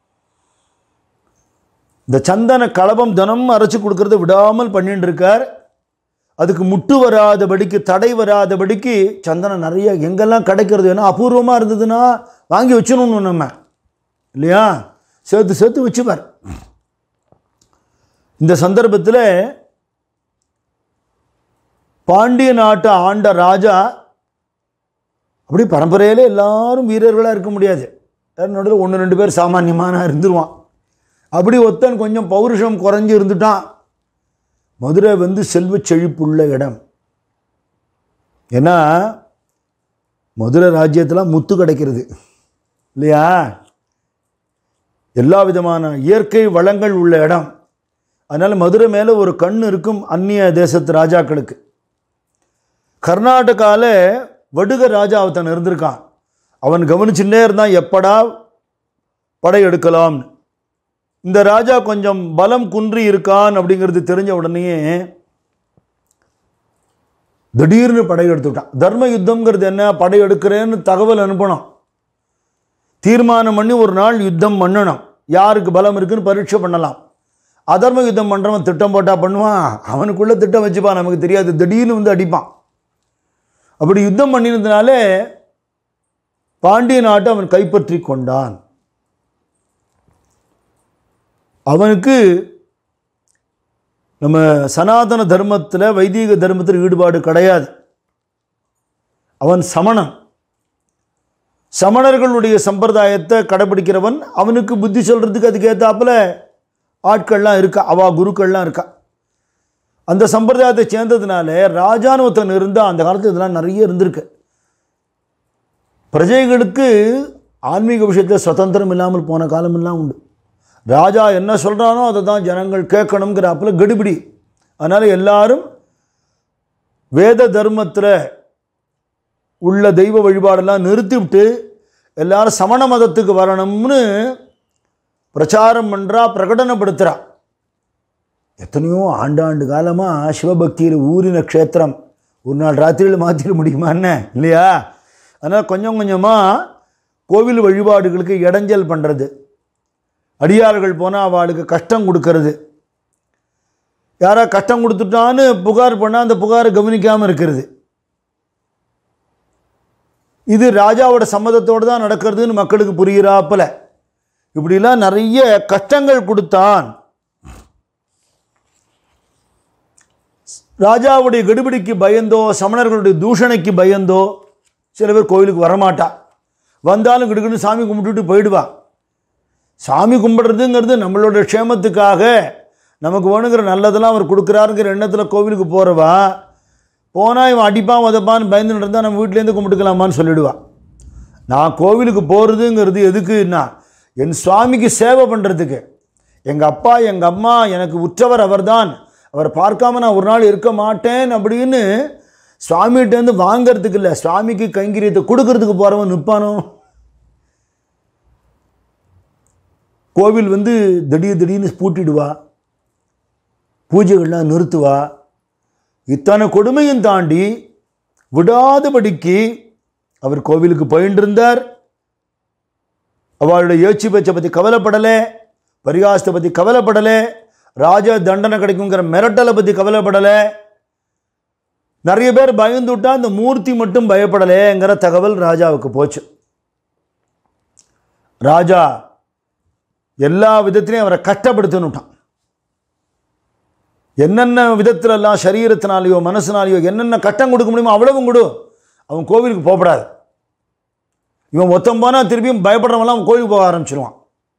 இந்த சந்தன கலபம் தினம் அரைச்சி கொடுக்கறத விடாமல் பண்ணிட்டு இருக்கார் அதுக்கு முட்டு வராதபடிக்கு தடை வராதபடிக்கு சந்தனம் நிறைய எங்கெல்லாம் கிடைக்கிறது ஏன்னா அபூர்வமாக இருந்ததுன்னா வாங்கி வச்சிடணும் நம்ம இல்லையா சேர்த்து சேர்த்து வச்சுப்பார் இந்த சந்தர்ப்பத்தில் பாண்டிய நாட்டை ஆண்ட ராஜா அப்படி பரம்பரையில் எல்லாரும் வீரர்களாக இருக்க முடியாது நடுவில் ஒன்று ரெண்டு பேர் சாமானியமான இருந்துருவான் அப்படி ஒருத்தன் கொஞ்சம் பௌருஷம் குறைஞ்சி இருந்துட்டான் மதுரை வந்து செல்வ செழிப்புள்ள இடம் ஏன்னா மதுரை ராஜ்யத்தில் முத்து கிடைக்கிறது இல்லையா எல்லா விதமான இயற்கை வளங்கள் உள்ள இடம் அதனால் மதுரை மேலே ஒரு கண் இருக்கும் அந்நிய தேசத்து ராஜாக்களுக்கு கர்நாடகாவில் வடுக ராஜா ஒருத்தன் இருந்திருக்கான் அவன் கவனிச்சுட்டே இருந்தான் எப்படா படையெடுக்கலாம்னு இந்த ராஜா கொஞ்சம் பலம் குன்றி இருக்கான் அப்படிங்கிறது தெரிஞ்ச உடனேயே திடீர்னு படையெடுத்துட்டான் தர்ம யுத்தம்ங்கிறது என்ன படையெடுக்கிறேன்னு தகவல் அனுப்பணும் தீர்மானம் பண்ணி ஒரு நாள் யுத்தம் பண்ணணும் யாருக்கு பலம் இருக்குன்னு பரீட்சை பண்ணலாம் அதர்ம யுத்தம் பண்ணுறவன் திட்டம் போட்டால் பண்ணுவான் அவனுக்குள்ளே திட்டம் வச்சுப்பான் நமக்கு தெரியாது திடீர்னு வந்து அடிப்பான் அப்படி யுத்தம் பண்ணினதுனாலே பாண்டிய நாட்டை அவன் கைப்பற்றி கொண்டான் அவனுக்கு நம்ம சனாதன தர்மத்தில் வைதீக தர்மத்தில் ஈடுபாடு கிடையாது அவன் சமணன் சமணர்களுடைய சம்பிரதாயத்தை கடைபிடிக்கிறவன் அவனுக்கு புத்தி சொல்கிறதுக்கு அதுக்கு ஏற்றாப்புல ஆட்கள்லாம் இருக்கா அவா குருக்கள்லாம் இருக்கா அந்த சம்பிரதாயத்தை சேர்ந்ததுனால ராஜான்னு ஒருத்தன் இருந்தால் அந்த காலத்தில் இதெல்லாம் நிறைய இருந்திருக்கு பிரஜைகளுக்கு ஆன்மீக விஷயத்தில் சுதந்திரம் இல்லாமல் போன காலமெல்லாம் உண்டு ராஜா என்ன சொல்கிறானோ அதை தான் ஜனங்கள் கேட்கணுங்கிறாப்புல கெடுபிடி அதனால் எல்லாரும் வேத தர்மத்தில் உள்ள தெய்வ வழிபாடெல்லாம் நிறுத்திவிட்டு எல்லாரும் சமண மதத்துக்கு வரணும்னு பிரச்சாரம் பண்ணுறா பிரகடனப்படுத்துகிறா எத்தனையோ ஆண்டாண்டு காலமாக சிவபக்தியில் ஊறின க்ஷேத்திரம் ஒரு நாள் ராத்திரியில் மாற்றிட முடியுமா என்ன இல்லையா அதனால் கொஞ்சம் கொஞ்சமாக கோவில் வழிபாடுகளுக்கு இடைஞ்சல் பண்ணுறது அடியார்கள் போனால் அவளுக்கு கஷ்டம் கொடுக்கறது யாரா கஷ்டம் கொடுத்துட்டான்னு புகார் பண்ணால் அந்த புகாரை கவனிக்காமல் இருக்கிறது இது ராஜாவோட சம்மதத்தோடு தான் நடக்கிறதுன்னு மக்களுக்கு புரிகிறாப்புல இப்படிலாம் நிறைய கஷ்டங்கள் கொடுத்தான் ராஜாவுடைய கெடுபிடிக்கு பயந்தோ சமணர்களுடைய தூஷணைக்கு பயந்தோ சில பேர் கோயிலுக்கு வரமாட்டா வந்தாலும் கிடுக்குன்னு சாமி கும்பிட்டுட்டு போயிடுவா சாமி கும்பிடுறதுங்கிறது நம்மளோட க்ஷேமத்துக்காக நமக்கு வேணுங்கிற நல்லதெல்லாம் அவர் கொடுக்குறாருங்கிற எண்ணத்தில் கோவிலுக்கு போகிறவா போனால் இவன் அடிப்பான் உதப்பான்னு பயந்துட்டு இருந்தால் நம்ம வீட்டிலேருந்து கும்பிட்டுக்கலாமான்னு சொல்லிடுவா நான் கோவிலுக்கு போகிறதுங்கிறது எதுக்குன்னா என் சுவாமிக்கு சேவை பண்ணுறதுக்கு எங்கள் அப்பா எங்கள் அம்மா எனக்கு உற்றவர் அவர்தான் அவரை பார்க்காம நான் ஒரு நாள் இருக்க மாட்டேன் அப்படின்னு சுவாமிகிட்டேருந்து வாங்கிறதுக்கு இல்லை சுவாமிக்கு கைங்கரியத்தை கொடுக்கறதுக்கு போகிறவன் நிற்பானோ கோவில் வந்து திடீர் திடீர்னு பூட்டிடுவா பூஜைகள்லாம் நிறுத்துவா இத்தனை கொடுமையும் தாண்டி விடாதபடிக்கு அவர் கோவிலுக்கு போயின்னு இருந்தார் அவளுடைய ஏச்சி பேச்சை பற்றி கவலைப்படலை பரிகாசத்தை பற்றி கவலைப்படலை ராஜ தண்டனை கிடைக்குங்கிற மிரட்டலை பற்றி கவலைப்படலை நிறைய பேர் பயந்துட்டா இந்த மூர்த்தி மட்டும் பயப்படலைங்கிற தகவல் ராஜாவுக்கு போச்சு ராஜா எல்லா விதத்திலையும் அவரை கஷ்டப்படுத்தணுட்டான் என்னென்ன விதத்திலெல்லாம் சரீரத்தினாலேயோ மனசுனாலேயோ என்னென்ன கஷ்டம் கொடுக்க முடியுமோ அவ்வளவும் கொடு அவன் கோவிலுக்கு போகப்படாது இவன் மொத்தம் போனால் திருப்பியும் பயப்படுறவங்களாம் அவன் கோயிலுக்கு போக ஆரம்பிச்சிருவான்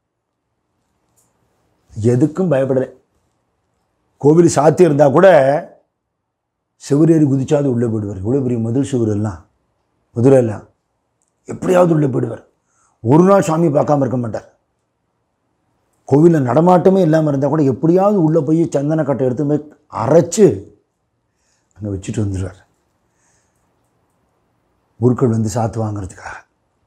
எதுக்கும் பயப்படலை கோவில் சாத்தி இருந்தால் கூட செவரேறி குதிச்சாவது உள்ளே போயிடுவார் இவ்வளோ பெரிய மதில் சுவர் எல்லாம் மதுரை எல்லாம் எப்படியாவது உள்ளே போயிடுவார் ஒரு நாள் சாமி பார்க்காம இருக்க மாட்டார் கோவிலில் நடமாட்டமே இல்லாமல் இருந்தால் கூட எப்படியாவது உள்ளே போய் சந்தன கட்டை எடுத்து போய் அரைச்சு அங்கே வச்சுட்டு வந்துடுவார் குருக்கள் வந்து சாத்து வாங்கிறதுக்காக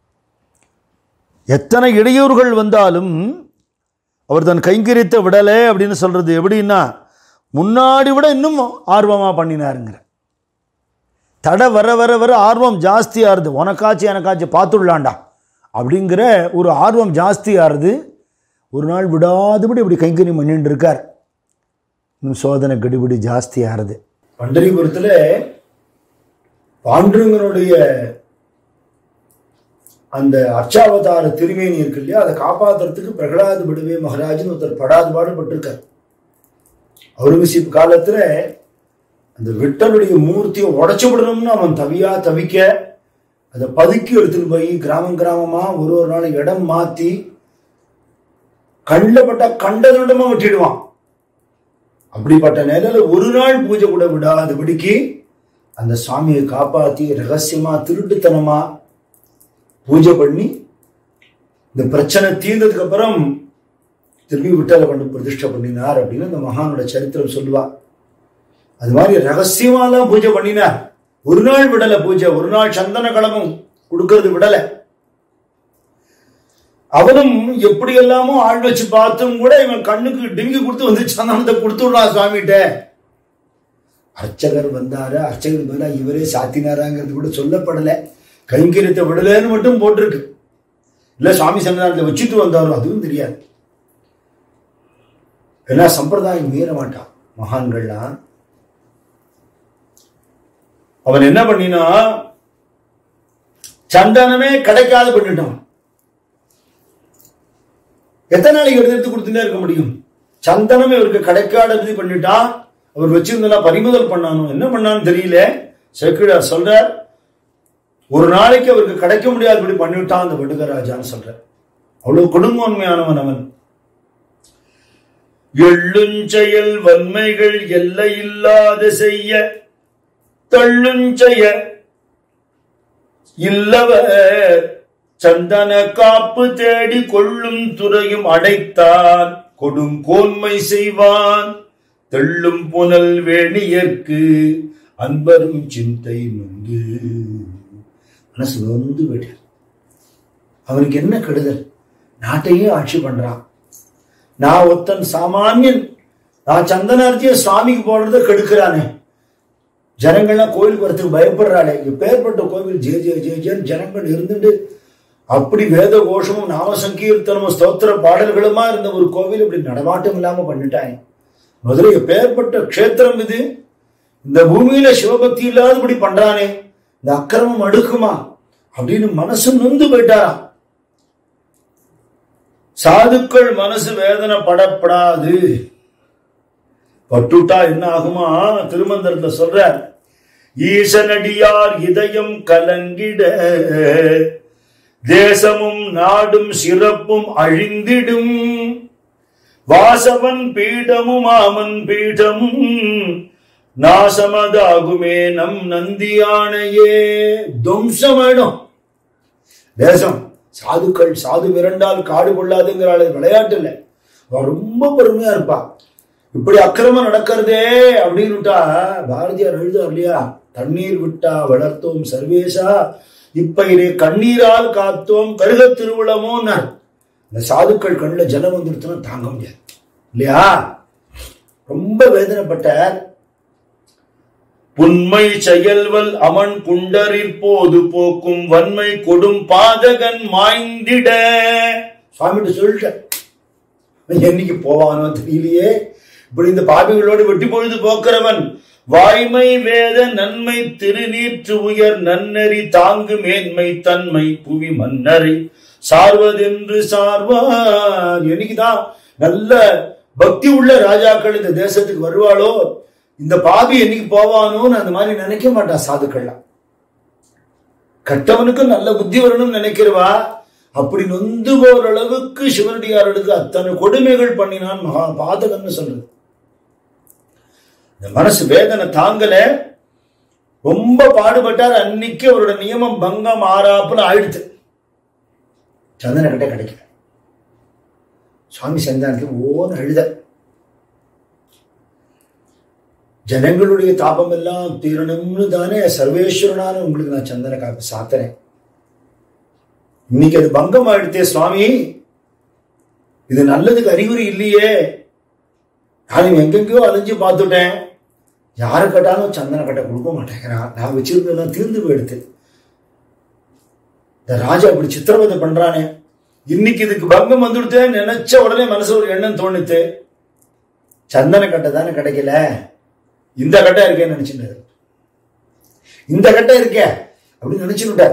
எத்தனை இடையூறுகள் வந்தாலும் அவர் தன் கைங்கரியத்தை விடலை அப்படின்னு சொல்கிறது எப்படின்னா முன்னாடி விட இன்னும் ஆர்வமாக பண்ணினாருங்கிற தடை வர வர வர ஆர்வம் ஜாஸ்தியாகுது உனக்காச்சு எனக்காச்சு பார்த்துடலாண்டா அப்படிங்கிற ஒரு ஆர்வம் ஜாஸ்தியாகுது ஒரு நாள் விடாதபடி இப்படி கைங்கரியம் பண்ணிட்டு இருக்கார் இன்னும் சோதனை கெடுபிடி ஜாஸ்தியாகிறது பண்டரிபுரத்தில் பாண்டுரங்கனுடைய அந்த அர்ச்சாவதார திருமேனி இருக்கு இல்லையா அதை காப்பாத்துறதுக்கு பிரகலாத படுவே மகாராஜன் ஒருத்தர் படாது பாடுபட்டிருக்கார் அவுரங்கசீப் காலத்துல அந்த விட்டலுடைய மூர்த்தியை உடைச்சு விடணும்னு அவன் தவியா தவிக்க அதை பதுக்கி எடுத்துட்டு போய் கிராமம் கிராமமா ஒரு ஒரு நாள் இடம் மாத்தி கண்டப்பட்ட கண்டதோடமா வெட்டிடுவான் அப்படிப்பட்ட நிலையில ஒரு நாள் பூஜை கூட விடாதபடிக்கு அந்த சாமியை காப்பாத்தி ரகசியமா திருட்டுத்தனமா பூஜை பண்ணி இந்த பிரச்சனை தீர்ந்ததுக்கு அப்புறம் திரும்பி விட்டலை பண்ணி பிரதிஷ்டை பண்ணினார் அப்படின்னு அந்த மகானோட சரித்திரம் சொல்லுவா அது மாதிரி ரகசியமாலாம் பூஜை பண்ணினார் ஒரு நாள் விடல பூஜை ஒரு நாள் சந்தன கலமும் கொடுக்கறது விடல அவனும் எப்படி எல்லாமோ ஆள் வச்சு பார்த்தும் கூட இவன் கண்ணுக்கு டிங்கி கொடுத்து வந்து சந்தனத்தை கொடுத்துடலாம் சுவாமிகிட்ட அர்ச்சகர் வந்தாரு அர்ச்சகர் பதிலா இவரே சாத்தினாராங்கிறது கூட சொல்லப்படலை கைங்கரியத்தை விடலைன்னு மட்டும் போட்டிருக்கு இல்ல சுவாமி சன்னிதானத்தில் வச்சுட்டு வந்தாரோ அதுவும் தெரியாது ஏன்னா சம்பிரதாயம் மீற மாட்டான் மகான்கள்லாம் அவன் என்ன பண்ணினா சந்தனமே கிடைக்காத பண்ணிட்டான் எத்தனை நாளைக்கு எடுத்து எடுத்து கொடுத்துட்டே இருக்க முடியும் சந்தனமே அவருக்கு கிடைக்காதது பண்ணிட்டான் அவர் வச்சிருந்தா பறிமுதல் பண்ணானோ என்ன பண்ணான்னு தெரியல செக்குடார் சொல்றார் ஒரு நாளைக்கு அவருக்கு கிடைக்க முடியாதபடி பண்ணிவிட்டான் அந்த வடுகராஜான்னு சொல்ற அவ்வளவு கொடுங்கோன்மையானவன் அவன் எள்ளுஞ்செயல் வன்மைகள் எல்லை இல்லாத செய்ய தள்ளுஞ்செய இல்லவர் சந்தன காப்பு தேடி கொள்ளும் துறையும் அடைத்தான் கொடுங்கோன்மை செய்வான் தெள்ளும் புனல் வேணியர்க்கு அன்பரும் சிந்தை முந்து மனசு வந்து விட்டார் அவனுக்கு என்ன கெடுதல் நாட்டையே ஆட்சி பண்றான் நான் ஒருத்தன் சாமானியன் நான் சந்தனார்த்திய சுவாமிக்கு போடுறத கெடுக்கிறானே ஜனங்கள்லாம் கோயிலுக்கு வரத்துக்கு பயப்படுறாளே எப்பேற்பட்ட கோவில் ஜெய ஜெய ஜெய ஜெயன்னு ஜனங்கள் இருந்துட்டு அப்படி வேத கோஷமும் நாம சங்கீர்த்தனமும் ஸ்தோத்திர பாடல்களுமா இருந்த ஒரு கோவில் இப்படி நடமாட்டம் இல்லாம பண்ணிட்டாங்க முதல்ல எப்பேற்பட்ட க்ஷேத்திரம் இது இந்த பூமியில சிவபக்தி இல்லாதபடி பண்றானே இந்த அக்கிரமம் அடுக்குமா அப்படின்னு மனசு நொந்து போயிட்டாராம் சாதுக்கள் மனசு வேதனை படப்படாது பட்டுட்டா என்ன ஆகுமா திருமந்திரத்தை சொல்ற ஈசனடியார் இதயம் கலங்கிட தேசமும் நாடும் சிறப்பும் அழிந்திடும் வாசவன் பீடமும் ஆமன் பீடமும் நாசமதாகுமே நம் நந்தியானையே துவம்சமாயிடும் தேசம் சாதுக்கள் சாது மிரண்டால் காடு கொள்ளாதுங்கிறாள் விளையாட்டு இல்லை அவன் ரொம்ப பெருமையா இருப்பா இப்படி அக்கிரமம் நடக்கிறதே அப்படின்னுட்டா பாரதியார் எழுதார் இல்லையா தண்ணீர் விட்டா வளர்த்தோம் சர்வேசா இப்ப இதை கண்ணீரால் காத்தோம் கருக திருவிழமோன்னார் இந்த சாதுக்கள் கண்ணில் ஜலம் வந்துடுத்துனா தாங்க முடியாது இல்லையா ரொம்ப வேதனைப்பட்டார் புன்மை செயல்வல் அமன் குண்டரிற் போது போக்கும் வன்மை கொடும் பாதகன் மாய்ந்திட சுவாமிகிட்ட சொல்லிட்டேன் என்னைக்கு போவானோ தெரியலையே இப்படி இந்த பாபிகளோடு வெட்டி பொழுது போக்குறவன் வாய்மை வேத நன்மை திருநீற்று உயர் நன்னறி தாங்கு மேன்மை தன்மை புவி மன்னரை சார்வதென்று சார்வார் என்னைக்குதான் நல்ல பக்தி உள்ள ராஜாக்கள் இந்த தேசத்துக்கு வருவாளோ இந்த பாபி என்னைக்கு போவானோன்னு அந்த மாதிரி நினைக்க மாட்டான் சாதுக்கள்லாம் கட்டவனுக்கு நல்ல புத்தி வரணும்னு நினைக்கிறவா அப்படி நொந்து போற அளவுக்கு சிவனடியார்களுக்கு அத்தனை கொடுமைகள் பண்ணினான் மகா பாதகன்னு சொல்றது இந்த மனசு வேதனை தாங்கல ரொம்ப பாடுபட்டார் அன்னைக்கு அவரோட நியமம் பங்கம் ஆறாப்புல ஆயிடுத்து சந்தன கிட்ட கிடைக்கல சுவாமி சந்தானத்துக்கு ஓன்னு அழுத ஜனங்களுடைய தாபம் எல்லாம் தீரணும்னு தானே சர்வேஸ்வரனான உங்களுக்கு நான் சந்தன காப்பு சாத்துறேன் இன்னைக்கு அது பங்கம் ஆயிடுத்தே சுவாமி இது நல்லதுக்கு அறிகுறி இல்லையே நான் எங்கெங்கயோ அலைஞ்சு பார்த்துட்டேன் யாரை கேட்டாலும் சந்தன கட்டை கொடுக்க மாட்டேங்கிறான் நான் வச்சிருந்ததெல்லாம் தீர்ந்து போயிடுது இந்த ராஜா இப்படி சித்திரவதை பண்றானே இன்னைக்கு இதுக்கு பங்கம் வந்துடுத்து நினைச்ச உடனே மனசு ஒரு எண்ணம் தோணுத்து சந்தன கட்டை தானே கிடைக்கல இந்த கட்டை இருக்கேன்னு நினைச்சுட்டாரு இந்த கட்டை இருக்கே அப்படின்னு நினைச்சுட்டார்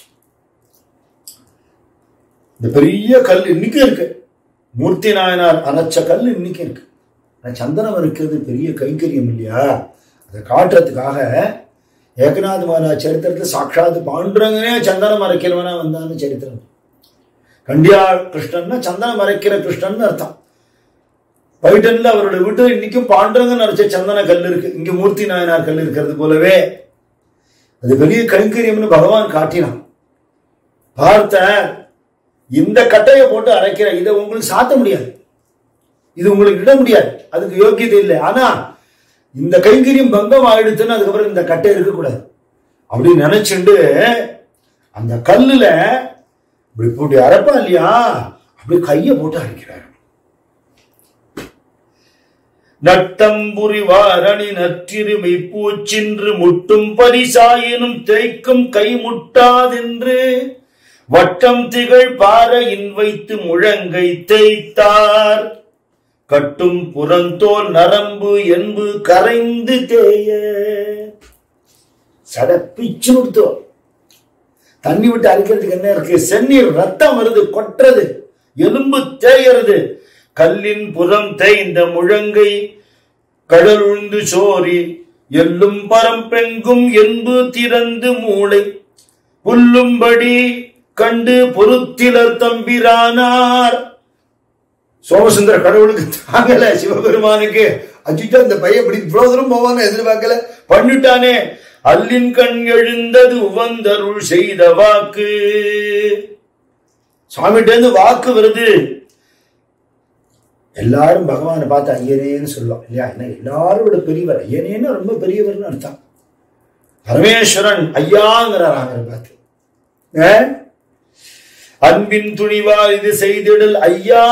இந்த பெரிய கல் இன்னைக்கும் இருக்கு மூர்த்தி நாயனார் அரைச்ச கல் இன்னைக்கும் இருக்கு ஆனா சந்தனம் இருக்கிறது பெரிய கைங்கரியம் இல்லையா அதை காட்டுறதுக்காக ஏகநாத மகாராஜ் சரித்திரத்தில் சாட்சாத் பாண்டுரங்கனே சந்தனம் அரைக்கிறவனா வந்தான்னு சரித்திரம் கண்டியா கிருஷ்ணன்னா சந்தனம் அரைக்கிற கிருஷ்ணன் அர்த்தம் பைட்டன்ல அவரோட வீட்டு இன்னைக்கும் பாண்டுரங்கன் அரைச்ச சந்தன கல் இருக்கு இங்க மூர்த்தி நாயனார் கல் இருக்கிறது போலவே அது பெரிய கைங்கரியம்னு பகவான் காட்டினான் பார்த்த இந்த கட்டையை போட்டு அரைக்கிற இதை உங்களுக்கு சாத்த முடியாது இது உங்களுக்கு இட முடியாது அதுக்கு யோக்கியதை இல்லை ஆனா இந்த கைங்கரியம் பங்கம் ஆயிடுச்சுன்னு அதுக்கப்புறம் இந்த கட்டை இருக்கக்கூடாது அப்படின்னு நினைச்சுண்டு அந்த கல்லுல இப்படி போட்டு அரைப்பா இல்லையா அப்படி கையை போட்டு அரைக்கிறார் நட்டம்புரி வாரணி நற்றிருமை பூச்சின்று முட்டும் பரிசாயினும் தேய்க்கும் கை முட்டாதென்று வட்டம் திகழ் பாறையின் வைத்து முழங்கை தேய்த்தார் கட்டும் புறந்தோல் நரம்பு என்பு கரைந்து தேய சடப்பிச்சு கொடுத்தோ தண்ணி விட்டு அரிக்கிறதுக்கு என்ன இருக்கு செந்நீர் ரத்தம் வருது கொட்டுறது எலும்பு தேயறது கல்லின் புறம் தேய்ந்த முழங்கை கடல் உழுந்து சோரி எல்லும் பரம்பெங்கும் என்பு திறந்து மூளை புல்லும்படி கண்டு பொருத்திலர் தம்பிரானார் சோமசுந்தர கடவுளுக்கு தாங்கல சிவபெருமானுக்கு அச்சுட்டா இந்த பையன் இப்படி இவ்வளவு தூரம் போவான்னு எதிர்பார்க்கல பண்ணிட்டானே அல்லின் கண் எழுந்தது உவந்தருள் செய்த வாக்கு சுவாமிகிட்ட இருந்து வாக்கு வருது எல்லாரும் பகவானை பார்த்து ஐயனேன்னு சொல்லுவோம் இல்லையா என்ன எல்லாரும் விட பெரியவர் ஐயனேன்னு ரொம்ப பெரியவர்னு அர்த்தம் பரமேஸ்வரன் ஐயாங்கிறார் அவரை பார்த்து ஏ? அன்பின் துணிவால் இது செய்திடல் ஐயா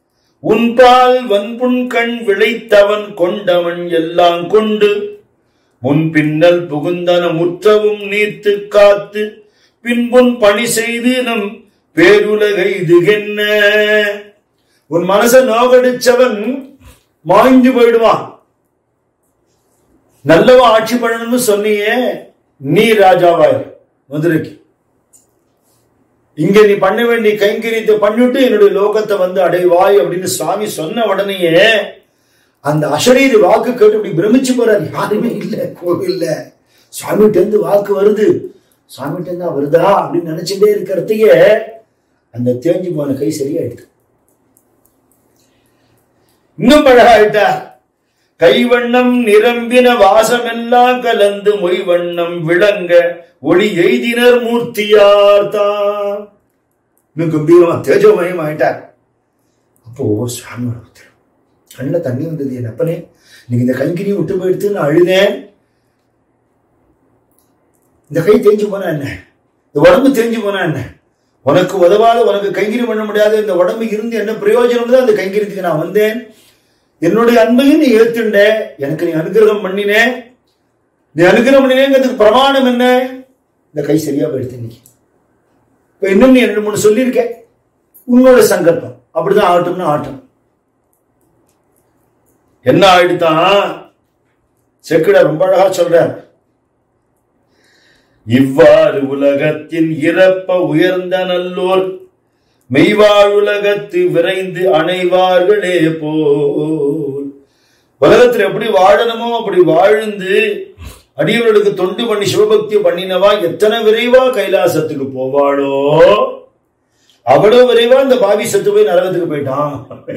உன்பால் வன்புண் கண் விளைத்தவன் கொண்டவன் எல்லாம் கொண்டு முன் பின்னல் புகுந்தன முற்றவும் நீத்து காத்து பின்புன் பணி செய்து நம் பேருலகை இதுகென்ன உன் மனச நோகடிச்சவன் மாய்ந்து போயிடுவான் நல்லவன் ஆட்சி பண்ணணும்னு சொன்னியே நீ ராஜாவாயிரு மதுரைக்கு இங்க நீ பண்ண வேண்டிய கைங்கரியத்தை பண்ணிட்டு என்னுடைய லோகத்தை வந்து அடைவாய் அப்படின்னு சுவாமி சொன்ன உடனேயே அந்த அசரீரி வாக்கு கேட்டு இப்படி பிரமிச்சு போறாரு யாருமே இல்ல கோவில்ல சுவாமிகிட்ட இருந்து வாக்கு வருது சுவாமிகிட்ட இருந்தா வருதா அப்படின்னு நினைச்சுட்டே இருக்கிறதையே அந்த தேஞ்சு போன கை சரியாயிடுது இன்னும் அழகாயிட்டார் கைவண்ணம் நிரம்பின வாசமெல்லாம் கலந்து மொய் வண்ணம் விளங்க ஒளி எய்தினர் மூர்த்தியார் தான் இன்னும் கம்பீரமா தேஜோமயம் ஆயிட்டார் அப்போ சுவாமியோட உத்தரவு கண்ணில் தண்ணி வந்தது என் அப்பனே நீங்க இந்த கைங்கிரியை விட்டு போயிடுத்து நான் அழுதேன் இந்த கை தேஞ்சு போனா என்ன இந்த உடம்பு தேஞ்சு போனா என்ன உனக்கு உதவாத உனக்கு கைங்கரி பண்ண முடியாத இந்த உடம்பு இருந்து என்ன பிரயோஜனம் தான் அந்த கைங்கரியத்துக்கு நான் வந்தேன் என்னுடைய அன்பையும் நீ ஏத்துண்ட எனக்கு நீ அனுகிரகம் பண்ணினே நீ அனுகிரகம் பண்ணினேங்கிறதுக்கு பிரமாணம் என்ன இந்த கை சரியா போயிடுத்து இன்னைக்கு இப்ப இன்னும் நீ ரெண்டு மூணு சொல்லியிருக்க உன்னோட சங்கல்பம் அப்படிதான் ஆகட்டும்னு ஆட்டும் என்ன ஆயிடுதான் செக்குட ரொம்ப அழகா சொல்றார் இவ்வாறு உலகத்தின் இறப்ப உயர்ந்த நல்லோர் மெய்வாழுலகத்து விரைந்து அணைவார்களே போல் உலகத்துல எப்படி வாழணுமோ அப்படி வாழ்ந்து அடியவர்களுக்கு தொண்டு பண்ணி சிவபக்தி பண்ணினவா எத்தனை விரைவா கைலாசத்துக்கு போவாளோ அவ்வளவு விரைவா இந்த பாவி செத்து போய் நரகத்துக்கு போயிட்டான்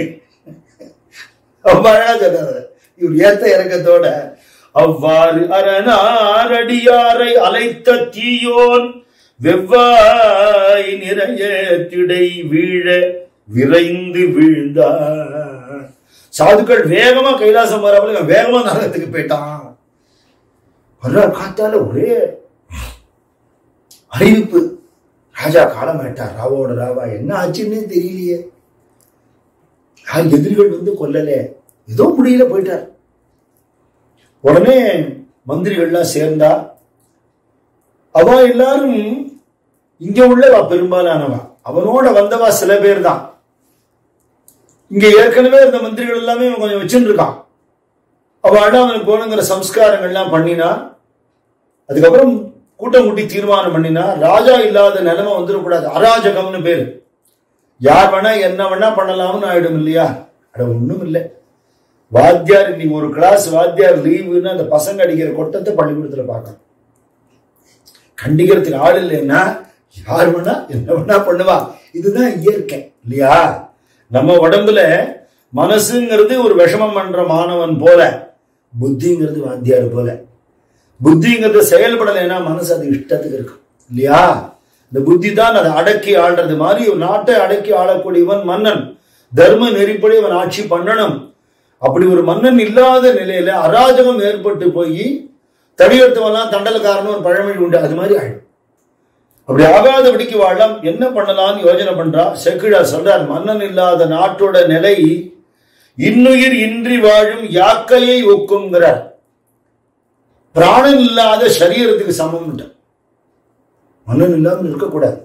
ரொம்ப அழகா சொல்றாரு இவர் ஏத்த இறக்கத்தோட அவ்வாறு அரணாரடியாரை அலைத்த தீயோன் வெவ்வாய் நிறைய திடை வீழ விரைந்து வீழ்ந்தார் சாதுக்கள் வேகமா கைலாசம் வராமல் இவன் வேகமா நரகத்துக்கு போயிட்டான் வர்றார் காத்தால ஒரே அறிவிப்பு ராஜா காலமாயிட்டார் ராவோட ராவா என்ன ஆச்சுன்னே தெரியலையே யார் எதிரிகள் வந்து கொல்லல ஏதோ முடியல போயிட்டார் உடனே மந்திரிகள்லாம் சேர்ந்தா அவ எல்லாரும் இங்க உள்ளவா பெரும்பாலானவா அவனோட வந்தவா சில பேர் தான் இங்க ஏற்கனவே இருந்த மந்திரிகள் எல்லாமே இவன் கொஞ்சம் வச்சுட்டு இருக்கான் அவள் அவனுக்கு போகணுங்கிற சம்ஸ்காரங்கள்லாம் பண்ணினா அதுக்கப்புறம் கூட்டம் கூட்டி தீர்மானம் பண்ணினா ராஜா இல்லாத நிலைமை வந்துடக்கூடாது அராஜகம்னு பேரு யார் வேணா என்ன வேணா பண்ணலாம்னு ஆயிடும் இல்லையா அட ஒண்ணும் இல்லை வாத்தியார் இன்னைக்கு ஒரு கிளாஸ் வாத்தியார் லீவுன்னு அந்த பசங்க அடிக்கிற கொட்டத்தை பள்ளிக்கூடத்துல பார்க்கணும் கண்டிக்கிறதுக்கு ஆள் இல்லைன்னா யார் வேணா என்ன வேணா பண்ணுவா இதுதான் இயற்கை இல்லையா நம்ம உடம்புல மனசுங்கிறது ஒரு விஷமம் பண்ற மாணவன் போல புத்திங்கிறது வாத்தியார் போல புத்திங்கிறது செயல்படலைன்னா மனசு அது இஷ்டத்துக்கு இருக்கும் இல்லையா இந்த புத்தி தான் அதை அடக்கி ஆள்றது மாதிரி ஒரு நாட்டை அடக்கி ஆளக்கூடியவன் மன்னன் தர்ம நெறிப்படி அவன் ஆட்சி பண்ணணும் அப்படி ஒரு மன்னன் இல்லாத நிலையில அராஜகம் ஏற்பட்டு போய் தடியெடுத்தவெல்லாம் தண்டலக்காரன் ஒரு பழமொழி உண்டு அது மாதிரி ஆயிடும் அப்படி ஆகாதபடிக்கு வாழலாம் என்ன பண்ணலாம்னு யோசனை பண்றா செக்கிழா சொல்றார் மன்னன் இல்லாத நாட்டோட நிலை இன்னுயிர் இன்றி வாழும் யாக்கையை ஒக்குங்கிறார் பிராணன் இல்லாத சரீரத்துக்கு சமம் மன்னன் இல்லாமல் இருக்கக்கூடாது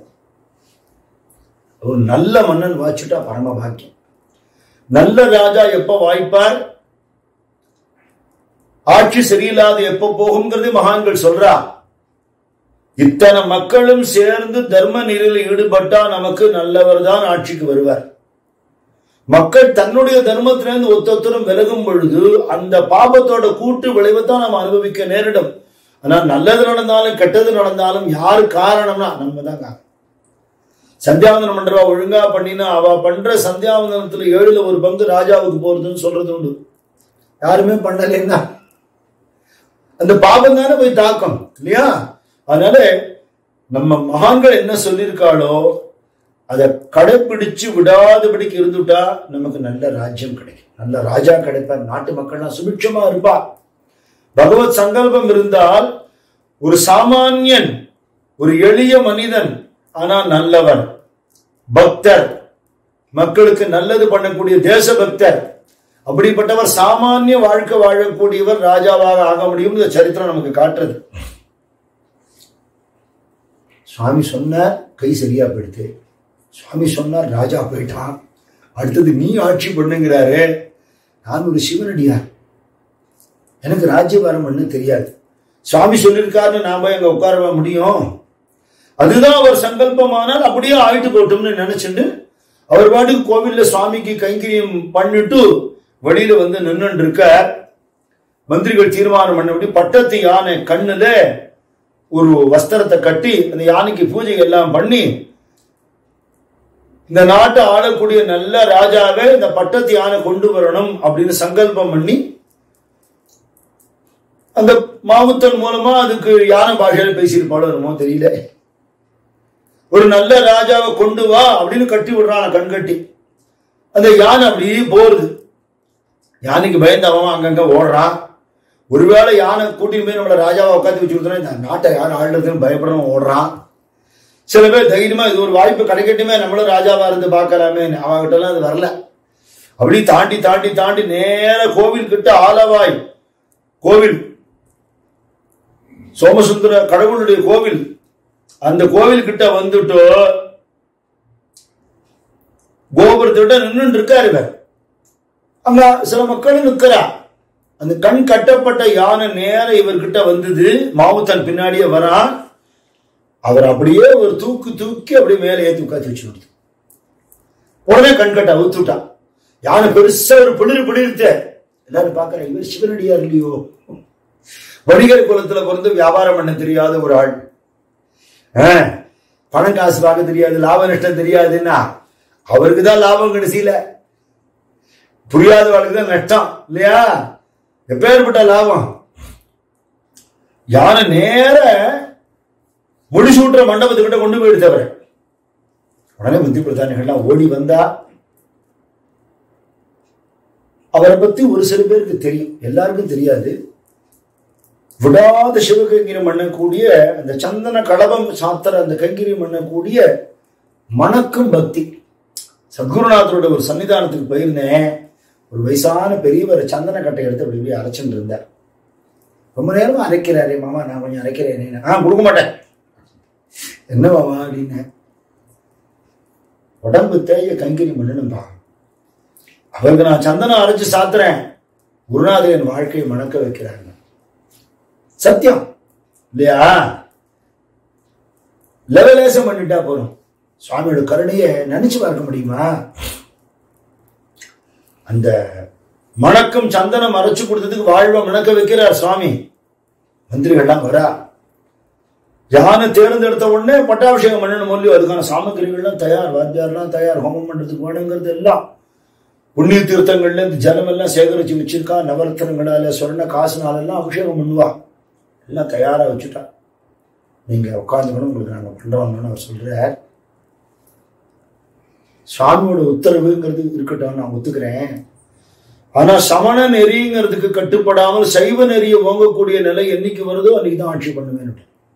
ஒரு நல்ல மன்னன் வாச்சுட்டா பரம பாக்கியம் நல்ல ராஜா எப்ப வாய்ப்பார் ஆட்சி சரியில்லாத எப்ப போகுங்கிறது மகான்கள் சொல்றா இத்தனை மக்களும் சேர்ந்து தர்ம நெறியில் ஈடுபட்டா நமக்கு நல்லவர் தான் ஆட்சிக்கு வருவார் மக்கள் தன்னுடைய தர்மத்திலிருந்து ஒத்தொத்தரும் விலகும் பொழுது அந்த பாபத்தோட கூட்டு விளைவை தான் நாம் அனுபவிக்க நேரிடும் ஆனா நல்லது நடந்தாலும் கெட்டது நடந்தாலும் யாரு காரணம்னா நம்ம தான் காரணம் சந்தியாவந்தனம் பண்றவா ஒழுங்கா பண்ணினா அவ பண்ற சந்தியாவந்தனத்துல ஏழுல ஒரு பங்கு ராஜாவுக்கு போறதுன்னு சொல்றது உண்டு யாருமே பண்ணலைன்னா அந்த பாபம் தானே போய் தாக்கம் இல்லையா அதனால நம்ம மகான்கள் என்ன சொல்லியிருக்காளோ அதை கடைப்பிடிச்சு விடாதபடிக்கு இருந்துட்டா நமக்கு நல்ல ராஜ்யம் கிடைக்கும் நல்ல ராஜா கிடைப்பார் நாட்டு மக்கள்லாம் சுபிட்சமா இருப்பா பகவத் சங்கல்பம் இருந்தால் ஒரு சாமானியன் ஒரு எளிய மனிதன் ஆனா நல்லவர் பக்தர் மக்களுக்கு நல்லது பண்ணக்கூடிய தேசபக்தர் அப்படிப்பட்டவர் சாமானிய வாழ்க்கை வாழக்கூடியவர் ராஜாவாக ஆக முடியும் இந்த சரித்திரம் நமக்கு காட்டுறது சுவாமி சொன்னார் கை சரியா போயிடுது சுவாமி சொன்னார் ராஜா போயிட்டான் அடுத்தது நீ ஆட்சி பண்ணுங்கிறாரு நான் ஒரு சிவனடியார் எனக்கு ராஜ்யபாரம் பண்ண தெரியாது சுவாமி சொல்லியிருக்காருன்னு நாம எங்க உட்கார முடியும் அதுதான் அவர் சங்கல்பமானால் அப்படியே ஆயிட்டு போட்டோம்னு நினைச்சுட்டு அவர் பாட்டுக்கு கோவில்ல சுவாமிக்கு கைங்கரியம் பண்ணிட்டு வெளியில வந்து நின்னுட்டு இருக்க மந்திரிகள் தீர்மானம் பண்ணபடி பட்டத்து யானை கண்ணுல ஒரு வஸ்திரத்தை கட்டி அந்த யானைக்கு பூஜை எல்லாம் பண்ணி இந்த நாட்டை ஆளக்கூடிய நல்ல ராஜாவை இந்த பட்டத்து யானை கொண்டு வரணும் அப்படின்னு சங்கல்பம் பண்ணி அந்த மாவுத்தன் மூலமா அதுக்கு யானை பாஷையில பேசியிருப்பாளோ என்னமோ தெரியல ஒரு நல்ல ராஜாவை கொண்டு வா அப்படின்னு கட்டி விடுறான் கண் கட்டி அந்த யானை அப்படியே போறது யானைக்கு பயந்தவன் அங்கங்க ஓடுறான் ஒருவேளை யானை கூட்டின்னு போய் நம்மள ராஜாவை உட்காந்து வச்சு கொடுத்தா இந்த நாட்டை யார் ஆளுறதுன்னு பயப்படணும் ஓடுறான் சில பேர் தைரியமா இது ஒரு வாய்ப்பு கிடைக்கட்டுமே நம்மளும் ராஜாவா இருந்து பார்க்கலாமே அவகிட்ட எல்லாம் அது வரல அப்படி தாண்டி தாண்டி தாண்டி நேர கோவில் கிட்ட ஆலவாய் கோவில் சோமசுந்தர கடவுளுடைய கோவில் அந்த கோவில் கிட்ட வந்துட்டு கோபுரத்திட்ட நின்று இருக்காரு இவர் அங்க சில மக்களும் நிற்கிறா அந்த கண் கட்டப்பட்ட யானை நேர இவர்கிட்ட வந்தது மாவுத்தன் பின்னாடியே வரான் அவர் அப்படியே ஒரு தூக்கு தூக்கி அப்படியே மேலே ஏத்தி உட்காந்து வச்சு விடுது உடனே கண் கட்ட அவுத்துட்டான் யானை பெருசா ஒரு பிளிரு பிளிர்த்த எல்லாரும் பாக்குறேன் இவர் சிவனடியார் இல்லையோ வணிகர் குலத்துல பிறந்து வியாபாரம் பண்ண தெரியாத ஒரு ஆள் ஆ, பணம் காசு பார்க்க தெரியாது லாப நஷ்டம் தெரியாதுன்னா அவருக்கு தான் லாபம் கடைசியில புரியாதவர்களுக்கு தான் நஷ்டம் இல்லையா எப்பேற்பட்ட லாபம் யானை நேர முடிசூட்டுற மண்டபத்துக்கிட்ட கொண்டு போயிடுத்து அவரை உடனே புத்தி பிரதானிகள்லாம் ஓடி வந்தா அவரை பத்தி ஒரு சில பேருக்கு தெரியும் எல்லாருக்கும் தெரியாது விடாத சிவகங்கிரம் பண்ணக்கூடிய அந்த சந்தன கடபம் சாத்திர அந்த கைங்கிரியம் பண்ணக்கூடிய மணக்கும் பக்தி சத்குருநாதரோட ஒரு சன்னிதானத்துக்கு போயிருந்தேன் ஒரு வயசான பெரியவர் சந்தன கட்டை எடுத்து அப்படி இப்படி அரைச்சுட்டு இருந்தார் ரொம்ப நேரமா அரைக்கிறாரே மாமா நான் கொஞ்சம் அரைக்கிறேன் ஆ கொடுக்க மாட்டேன் என்ன மாமா அப்படின்னு உடம்பு தேய கைங்கரி பண்ணணும்பா அவருக்கு நான் சந்தனம் அரைச்சு சாத்துறேன் குருநாதர் என் வாழ்க்கையை மணக்க வைக்கிறாங்க சத்தியம் இல்லையா லெவலேசம் பண்ணிட்டா போறோம் சுவாமியோட கருணையை நினைச்சு பார்க்க முடியுமா அந்த மணக்கும் சந்தனம் அரைச்சு கொடுத்ததுக்கு வாழ்வை மணக்க வைக்கிறார் சுவாமி மந்திரிகள்லாம் வரா யானை தேர்ந்தெடுத்த உடனே பட்டாபிஷேகம் பண்ணணும் இல்லையோ அதுக்கான சாமகிரிகள்லாம் தயார் வாத்தியார்லாம் தயார் ஹோமம் பண்றதுக்கு வேணுங்கிறது எல்லாம் புண்ணிய தீர்த்தங்கள்ல இந்த ஜலம் எல்லாம் சேகரிச்சு வச்சிருக்கா நவரத்தனங்களால சொன்ன காசுனால எல்லாம் அபிஷேகம் பண்ணுவா எல்லாம் தயாரா வச்சுட்டா நீங்க உட்காந்துக்கணும் உங்களுக்கு நாங்க பண்றோம்னு அவர் சொல்றார் சுவாமியோட உத்தரவுங்கிறது இருக்கட்டும் நான் ஒத்துக்கிறேன் ஆனா சமண நெறிங்கிறதுக்கு கட்டுப்படாமல் சைவ நெறியை ஓங்கக்கூடிய நிலை என்னைக்கு வருதோ அன்னைக்கு தான் ஆட்சி பண்ணுவேன்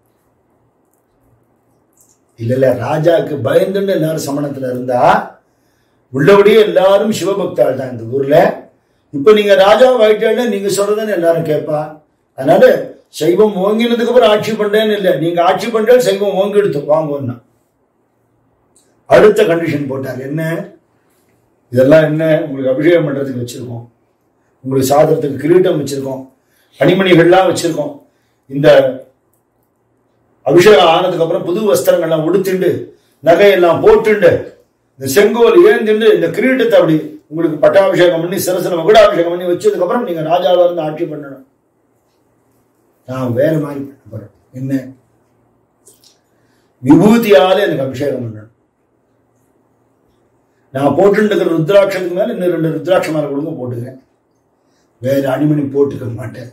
இல்ல இல்ல ராஜாக்கு பயந்துன்னு எல்லாரும் சமணத்துல இருந்தா உள்ளபடியே எல்லாரும் சிவபக்தாள் தான் இந்த ஊர்ல இப்ப நீங்க ராஜா ஆயிட்டால நீங்க சொல்றதுன்னு எல்லாரும் கேட்பா அதனால சைவம் ஓங்கினதுக்கு அப்புறம் ஆட்சி பண்றேன்னு இல்லை நீங்க ஆட்சி பண்ற சைவம் ஓங்கி எடுத்து வாங்கன்னு அடுத்த கண்டிஷன் போட்டார் என்ன இதெல்லாம் என்ன உங்களுக்கு அபிஷேகம் பண்றதுக்கு வச்சிருக்கோம் உங்களுக்கு சாதனத்துக்கு கிரீட்டம் வச்சிருக்கோம் அணிமணிகள்லாம் வச்சிருக்கோம் இந்த அபிஷேகம் ஆனதுக்கு அப்புறம் புது வஸ்திரங்கள்லாம் உடுத்திண்டு நகையெல்லாம் போட்டுண்டு இந்த செங்கோல் ஏந்திண்டு இந்த கிரீட்டத்தை அப்படி உங்களுக்கு பட்டாபிஷேகம் பண்ணி சிரசில மகுடாபிஷேகம் பண்ணி வச்சதுக்கு அப்புறம் நீங்க ராஜாவா இருந்து ஆட்சி பண்ணணும் நான் வேற மாதிரி பண்ண போறேன் என்ன விபூதியால எனக்கு அபிஷேகம் பண்ணணும் நான் போட்டுட்டு இருக்கிற ருத்ராட்சத்துக்கு மேல இன்னும் ரெண்டு ருத்ராட்ச மேல கொடுங்க போட்டுக்கிறேன் வேற அணிமணி போட்டுக்க மாட்டேன்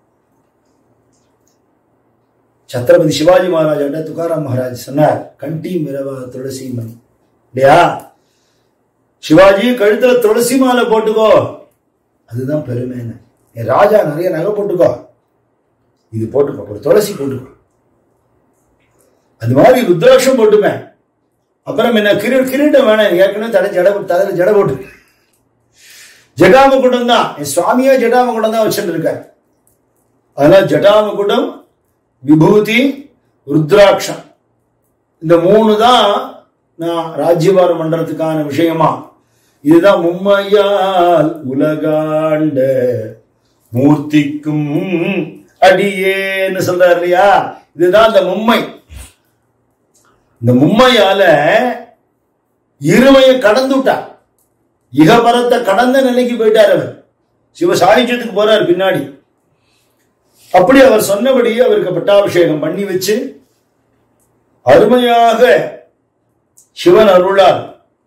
சத்ரபதி சிவாஜி மகாராஜாட்ட துகாராம் மகாராஜ் சொன்னார் கண்டி மிரவா துளசி மணி இல்லையா சிவாஜி கழுத்துல துளசி மாலை போட்டுக்கோ அதுதான் பெருமைன்னு என் ராஜா நிறைய நகை போட்டுக்கோ இது போட்டுக்கோ ஒரு துளசி போட்டுக்கோ அது மாதிரி ருத்ராட்சம் போட்டுப்பேன் அப்புறம் என்ன கிரீ கிரீட்டம் வேணாம் ஏற்கனவே தடை ஜட தலையில ஜட போட்டு ஜடாமகுடம் தான் என் சுவாமியே ஜடாமகுடம் தான் வச்சுட்டு இருக்கார் அதனால ஜடாமகுடம் விபூதி ருத்ராட்சம் இந்த மூணு தான் நான் ராஜ்யபாரம் பண்றதுக்கான விஷயமா இதுதான் மும்மையால் உலகாண்ட மூர்த்திக்கும் அடியேன்னு சொல்றாரு இல்லையா இதுதான் இந்த மும்மை இந்த மும்மையால இருமையை கடந்து விட்டார் இகபரத்தை கடந்த நிலைக்கு போயிட்டார் அவர் சிவ சாகித்யத்துக்கு போறார் பின்னாடி அப்படி அவர் சொன்னபடி அவருக்கு பட்டாபிஷேகம் பண்ணி வச்சு அருமையாக சிவன் அருளால்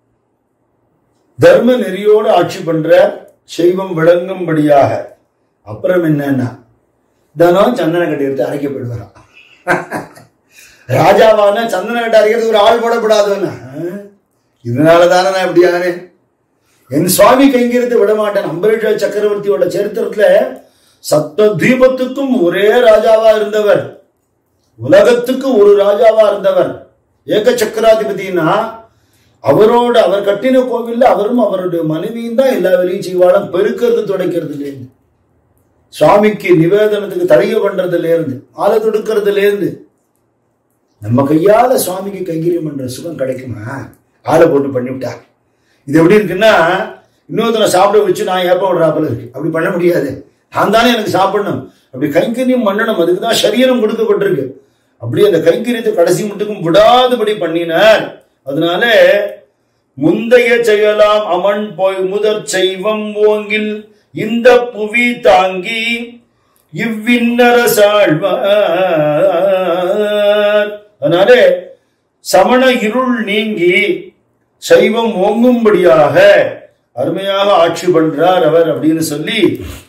தர்ம நெறியோடு ஆட்சி பண்ற செய்வம் விளங்கும்படியாக அப்புறம் என்னன்னா தினம் சந்தன கட்டி எடுத்து அரைக்க போயிடுவாராம் ராஜாவான சந்தன கட்டி அரைக்கிறது ஒரு ஆள் போடப்படாதுன்னு இதனால தானே நான் இப்படி ஆனேன் என் சுவாமி கைங்கிறத விட மாட்டேன் அம்பரீஷ சக்கரவர்த்தியோட சரித்திரத்துல சப்த தீபத்துக்கும் ஒரே ராஜாவா இருந்தவர் உலகத்துக்கு ஒரு ராஜாவா இருந்தவர் ஏக சக்கராதிபதினா அவரோட அவர் கட்டின கோவில்ல அவரும் அவருடைய மனைவியும் தான் எல்லா வேலையும் செய்வாளும் பெருக்கிறது துடைக்கிறதுல இருந்து சுவாமிக்கு நிவேதனத்துக்கு தரைய பண்றதுல இருந்து ஆளை தொடுக்கிறதுல இருந்து நம்ம கையால சுவாமிக்கு கைங்கரியம் பண்ற சுகம் கிடைக்குமா ஆளை போட்டு பண்ணிவிட்டா இது எப்படி இருக்குன்னா இன்னொருத்தனை சாப்பிட வச்சு நான் ஏப்ப விடுறாப்புல இருக்கு அப்படி பண்ண முடியாது நான் தானே எனக்கு சாப்பிடணும் அப்படி கைங்கரியம் பண்ணணும் அதுக்கு தான் சரீரம் கொடுக்கப்பட்டிருக்கு அப்படி அந்த கைங்கரியத்தை கடைசி மட்டுக்கும் விடாதபடி பண்ணினார் அதனால முந்தைய செயலாம் அமன் போய் முதற் செய்வம் ஓங்கில் இந்த புவி தாங்கி இவ்வின்னரசாழ்வார் அதனால சமண இருள் நீங்கி சைவம் ஓங்கும்படியாக அருமையாக ஆட்சி பண்றார் அவர் அப்படின்னு சொல்லி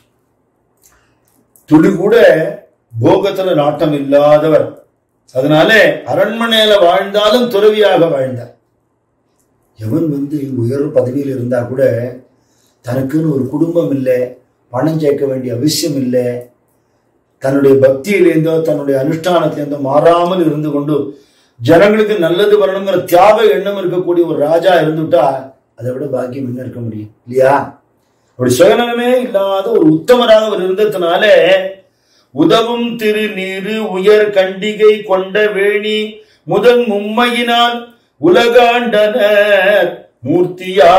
துளி கூட போகத்துல நாட்டம் இல்லாதவர் அதனால அரண்மனையில வாழ்ந்தாலும் துறவியாக வாழ்ந்தார் எவன் வந்து உயர் பதவியில் இருந்தா கூட தனக்குன்னு ஒரு குடும்பம் இல்லை பணம் சேர்க்க வேண்டிய அவசியம் இல்லை தன்னுடைய பக்தியிலேருந்தோ தன்னுடைய அனுஷ்டானத்திலேருந்தோ மாறாமல் இருந்து கொண்டு ஜனங்களுக்கு நல்லது வரணுங்கிற தியாக எண்ணம் இருக்கக்கூடிய ஒரு ராஜா இருந்துட்டா அதை விட பாக்கியம் என்ன இருக்க முடியும் இல்லையா அப்படி சுயநலமே இல்லாத ஒரு உத்தமராக அவர் இருந்ததுனால உதவும் திருநீரு உயர் கண்டிகை கொண்ட வேணி முதல் மும்மையினால் உலகாண்டனர் மூர்த்தியா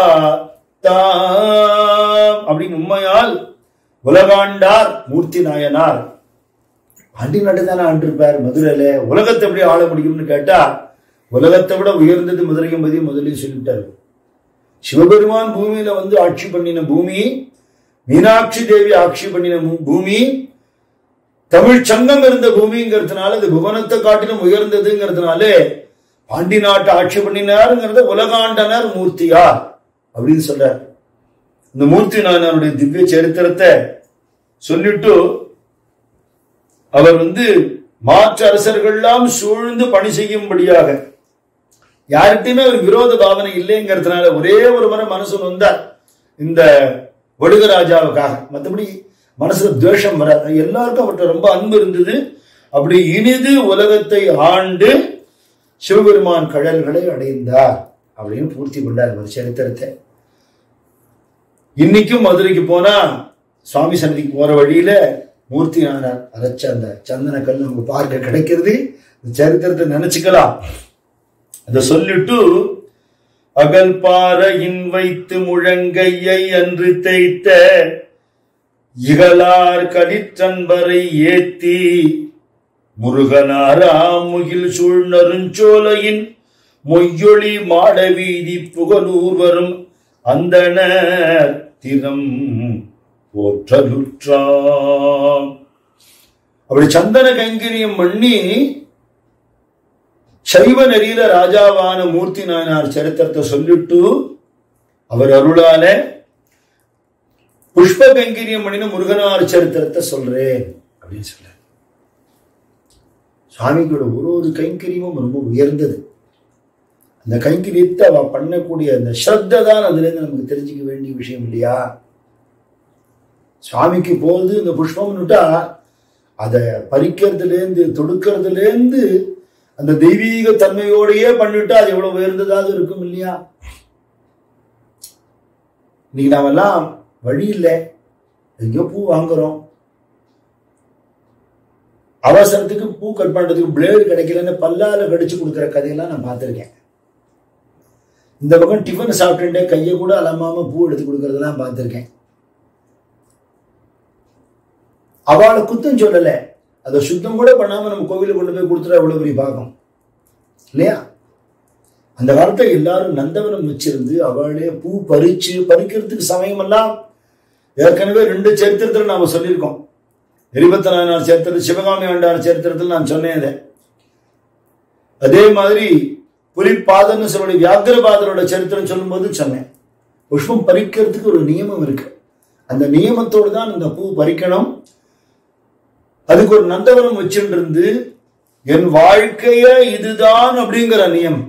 தாம் அப்படின்னு உண்மையால் உலகாண்டார் மூர்த்தி நாயனார் ஆண்டி நாட்டு தானே ஆண்டிருப்பார் மதுரையில உலகத்தை எப்படி ஆள முடியும்னு கேட்டா உலகத்தை விட உயர்ந்தது மதுரையும் பதி முதலில் சொல்லிட்டாரு சிவபெருமான் பூமியில வந்து ஆட்சி பண்ணின பூமி மீனாட்சி தேவி ஆட்சி பண்ணின பூ- பூமி தமிழ் சங்கம் இருந்த பூமிங்கிறதுனால அது புவனத்தை காட்டிலும் உயர்ந்ததுங்கிறதுனால பாண்டி நாட்டை ஆட்சி பண்ணினாருங்கிறத உலகாண்டனர் மூர்த்தியார் அப்படின்னு சொல்றார் இந்த மூர்த்தி நாயனாருடைய திவ்ய சரித்திரத்தை சொல்லிட்டு அவர் வந்து மாற்று அரசர்கள்லாம் சூழ்ந்து பணி செய்யும்படியாக யார்கிட்டயுமே ஒரு விரோத பாவனை இல்லைங்கிறதுனால ஒரே ஒரு முறை மனசு வந்தார் இந்த ஒடுகராஜாவுக்காக மற்றபடி மனசுல துவேஷம் வராது எல்லாருக்கும் அவர்கிட்ட ரொம்ப அன்பு இருந்தது அப்படி இனிது உலகத்தை ஆண்டு சிவபெருமான் கடல்களை அடைந்தார் அப்படின்னு பூர்த்தி கொண்டார் ஒரு சரித்திரத்தை இன்னைக்கும் மதுரைக்கு போனா சுவாமி சன்னதிக்கு போற வழியில மூர்த்தி நாயனார் அரைச்ச அந்த சந்தன கல் நமக்கு பார்க்க கிடைக்கிறது இந்த சரித்திரத்தை நினைச்சுக்கலாம் அதை சொல்லிட்டு அகல் பாறையின் வைத்து முழங்கையை அன்று தேய்த்த இகலார் கலிற்றன்பரை ஏத்தி முருகனாராமுகில் சூழ்நருஞ்சோலையின் மொய்யொளி மாட வீதி புகழூர் வரும் அந்தணர் திறம் போற்றலுற்றாம் அப்படி சந்தன கைங்கரியம் பண்ணி சைவ நெறியில ராஜாவான மூர்த்தி நாயனார் சரித்திரத்தை சொல்லிட்டு அவர் அருளால புஷ்ப கைங்கரியம் பண்ணின முருகனார் சரித்திரத்தை சொல்றேன் அப்படின்னு சொல்ல சுவாமிகளோட ஒரு ஒரு கைங்கரியமும் ரொம்ப உயர்ந்தது அந்த கைங்கரியத்தை அவ பண்ணக்கூடிய அந்த ஸ்ரத்தை தான் அதுல இருந்து நமக்கு தெரிஞ்சுக்க வேண்டிய விஷயம் இல்லையா சுவாமிக்கு போகுது இந்த புஷ்பம்னுட்டா அதை பறிக்கிறதுலேருந்து தொடுக்கிறதுலேருந்து அந்த தெய்வீக தன்மையோடையே பண்ணிவிட்டா அது எவ்வளவு உயர்ந்ததாக இருக்கும் இல்லையா இன்னைக்கு நாமெல்லாம் வழி இல்லை எங்கேயோ பூ வாங்குறோம் அவசரத்துக்கு பூ கட் பண்றதுக்கு பிளேடு கிடைக்கலன்னு பல்லால கடிச்சு கொடுக்குற கதையெல்லாம் நான் பார்த்துருக்கேன் இந்த பக்கம் டிஃபன் சாப்பிட்டுட்டே கையை கூட அலமாம பூ எடுத்து கொடுக்கறதெல்லாம் பார்த்துருக்கேன் அவளை குத்தம் சொல்லலை அதை சுத்தம் கூட பண்ணாம நம்ம கோவிலுக்கு கொண்டு போய் கொடுத்துட்டா எவ்வளவு பெரிய பாகம் இல்லையா அந்த காலத்துல எல்லாரும் நந்தவனம் வச்சிருந்து அவளே பூ பறிச்சு பறிக்கிறதுக்கு சமயமெல்லாம் ஏற்கனவே ரெண்டு சரித்திரத்தில் நாம சொல்லியிருக்கோம் எரிபத்த நாயனார் சரித்திரம் சிவகாமி ஆண்டார் சரித்திரத்தில் நான் சொன்னேன் இதை அதே மாதிரி புலிப்பாதன்னு சொல்லி வியாக்கிரபாதரோட சரித்திரம் சொல்லும்போது சொன்னேன் புஷ்பம் பறிக்கிறதுக்கு ஒரு நியமம் இருக்கு அந்த நியமத்தோடு தான் இந்த பூ பறிக்கணும் அதுக்கு ஒரு நந்தவனம் வச்சுட்டு இருந்து என் வாழ்க்கையே இதுதான் அப்படிங்கிற நியமம்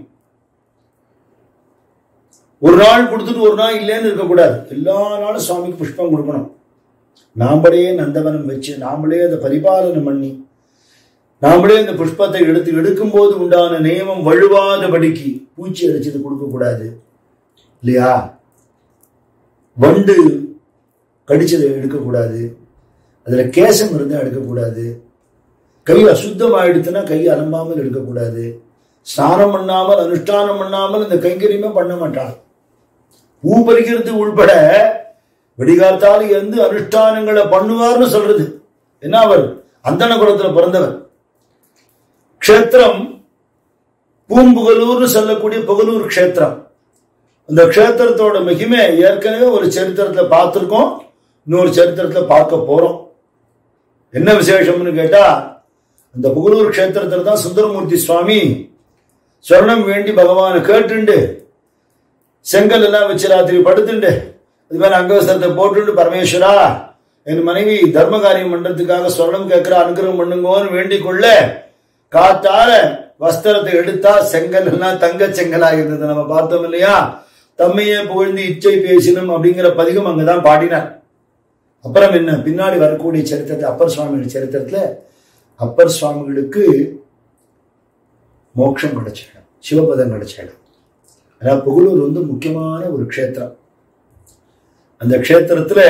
ஒரு நாள் கொடுத்துட்டு ஒரு நாள் இல்லைன்னு இருக்கக்கூடாது எல்லா நாளும் சுவாமிக்கு புஷ்பம் கொடுக்கணும் நாமளே நந்தவனம் வச்சு நாமளே அதை பரிபாலனம் பண்ணி நாமளே இந்த புஷ்பத்தை எடுத்து எடுக்கும்போது உண்டான நியமம் வழுவாதபடிக்கு பூச்சி அடிச்சது கொடுக்கக்கூடாது இல்லையா வண்டு கடிச்சதை எடுக்கக்கூடாது அதுல கேசம் இருந்தால் எடுக்கக்கூடாது கை அசுத்தம் ஆயிடுத்துன்னா கை அலம்பாமல் எடுக்கக்கூடாது ஸ்நானம் பண்ணாமல் அனுஷ்டானம் பண்ணாமல் இந்த கைங்கரியமே பண்ண மாட்டாள் பூ பறிக்கிறது உள்பட வெடிகாத்தால் இருந்து அனுஷ்டானங்களை பண்ணுவார்னு சொல்றது என்ன அவர் அந்தன குலத்துல பிறந்தவர் க்ஷேத்திரம் பூம்புகலூர்னு சொல்லக்கூடிய புகலூர் க்ஷேத்திரம் அந்த க்ஷேத்திரத்தோட மகிமை ஏற்கனவே ஒரு சரித்திரத்துல பார்த்திருக்கோம் இன்னொரு சரித்திரத்துல பார்க்க போறோம் என்ன விசேஷம்னு கேட்டா அந்த புகலூர் க்ஷேத்திரத்துல தான் சுந்தரமூர்த்தி சுவாமி சொர்ணம் வேண்டி பகவானை கேட்டுண்டு செங்கல் எல்லாம் வச்சு ராத்திரி படுத்துண்டு அது மேல அங்கவசரத்தை போட்டுண்டு பரமேஸ்வரா என் மனைவி தர்ம காரியம் பண்றதுக்காக சொர்ணம் கேட்கிற அனுகிரகம் பண்ணுங்கோன்னு வேண்டிக் கொள்ள காத்தால வஸ்திரத்தை எடுத்தா செங்கல் எல்லாம் தங்க செங்கலா இருந்தது நம்ம பார்த்தோம் இல்லையா தம்மையே புகழ்ந்து இச்சை பேசினும் அப்படிங்கிற பதிகம் அங்கதான் பாடினார் அப்புறம் என்ன பின்னாடி வரக்கூடிய சரித்திரத்தை அப்பர் சுவாமிகள் சரித்திரத்துல அப்பர் சுவாமிகளுக்கு மோட்சம் கிடைச்ச இடம் சிவபதம் கிடைச்ச இடம் அதாவது புகழூர் வந்து முக்கியமான ஒரு க்ஷேத்திரம் அந்த க்ஷேத்திரத்துல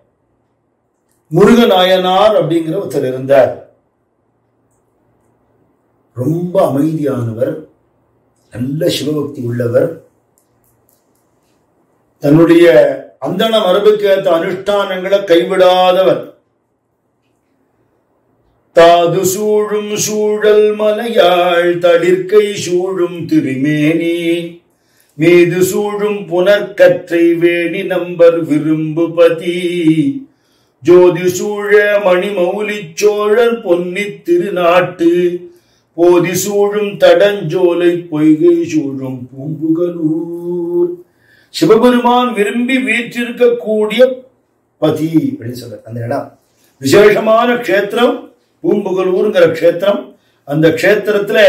முருகநாயனார் அப்படிங்கிற ஒருத்தர் இருந்தார் ரொம்ப அமைதியானவர் நல்ல சிவபக்தி உள்ளவர் தன்னுடைய அந்தன மரபுக்கு ஏற்ற அனுஷ்டானங்களை கைவிடாதவர் தாது சூழும் சூழல் மலையாள் தளிர்க்கை சூழும் திருமேனி மீது சூழும் புனர்கற்றை வேணி நம்பர் விரும்புபதி ஜோதி சூழ மணிமௌலிச் சோழல் பொன்னித் திருநாட்டு போதி சூழும் தடஞ்சோலை பொய்கை சூழும் பூம்புகலூர் சிவபெருமான் விரும்பி வீற்றிருக்கக்கூடிய பதி அப்படின்னு சொல்ற அந்த இடம் விசேஷமான க்ஷேத்திரம் பூம்புகலூருங்கிற க்ஷேத்திரம் அந்த க்ஷேத்திரத்துல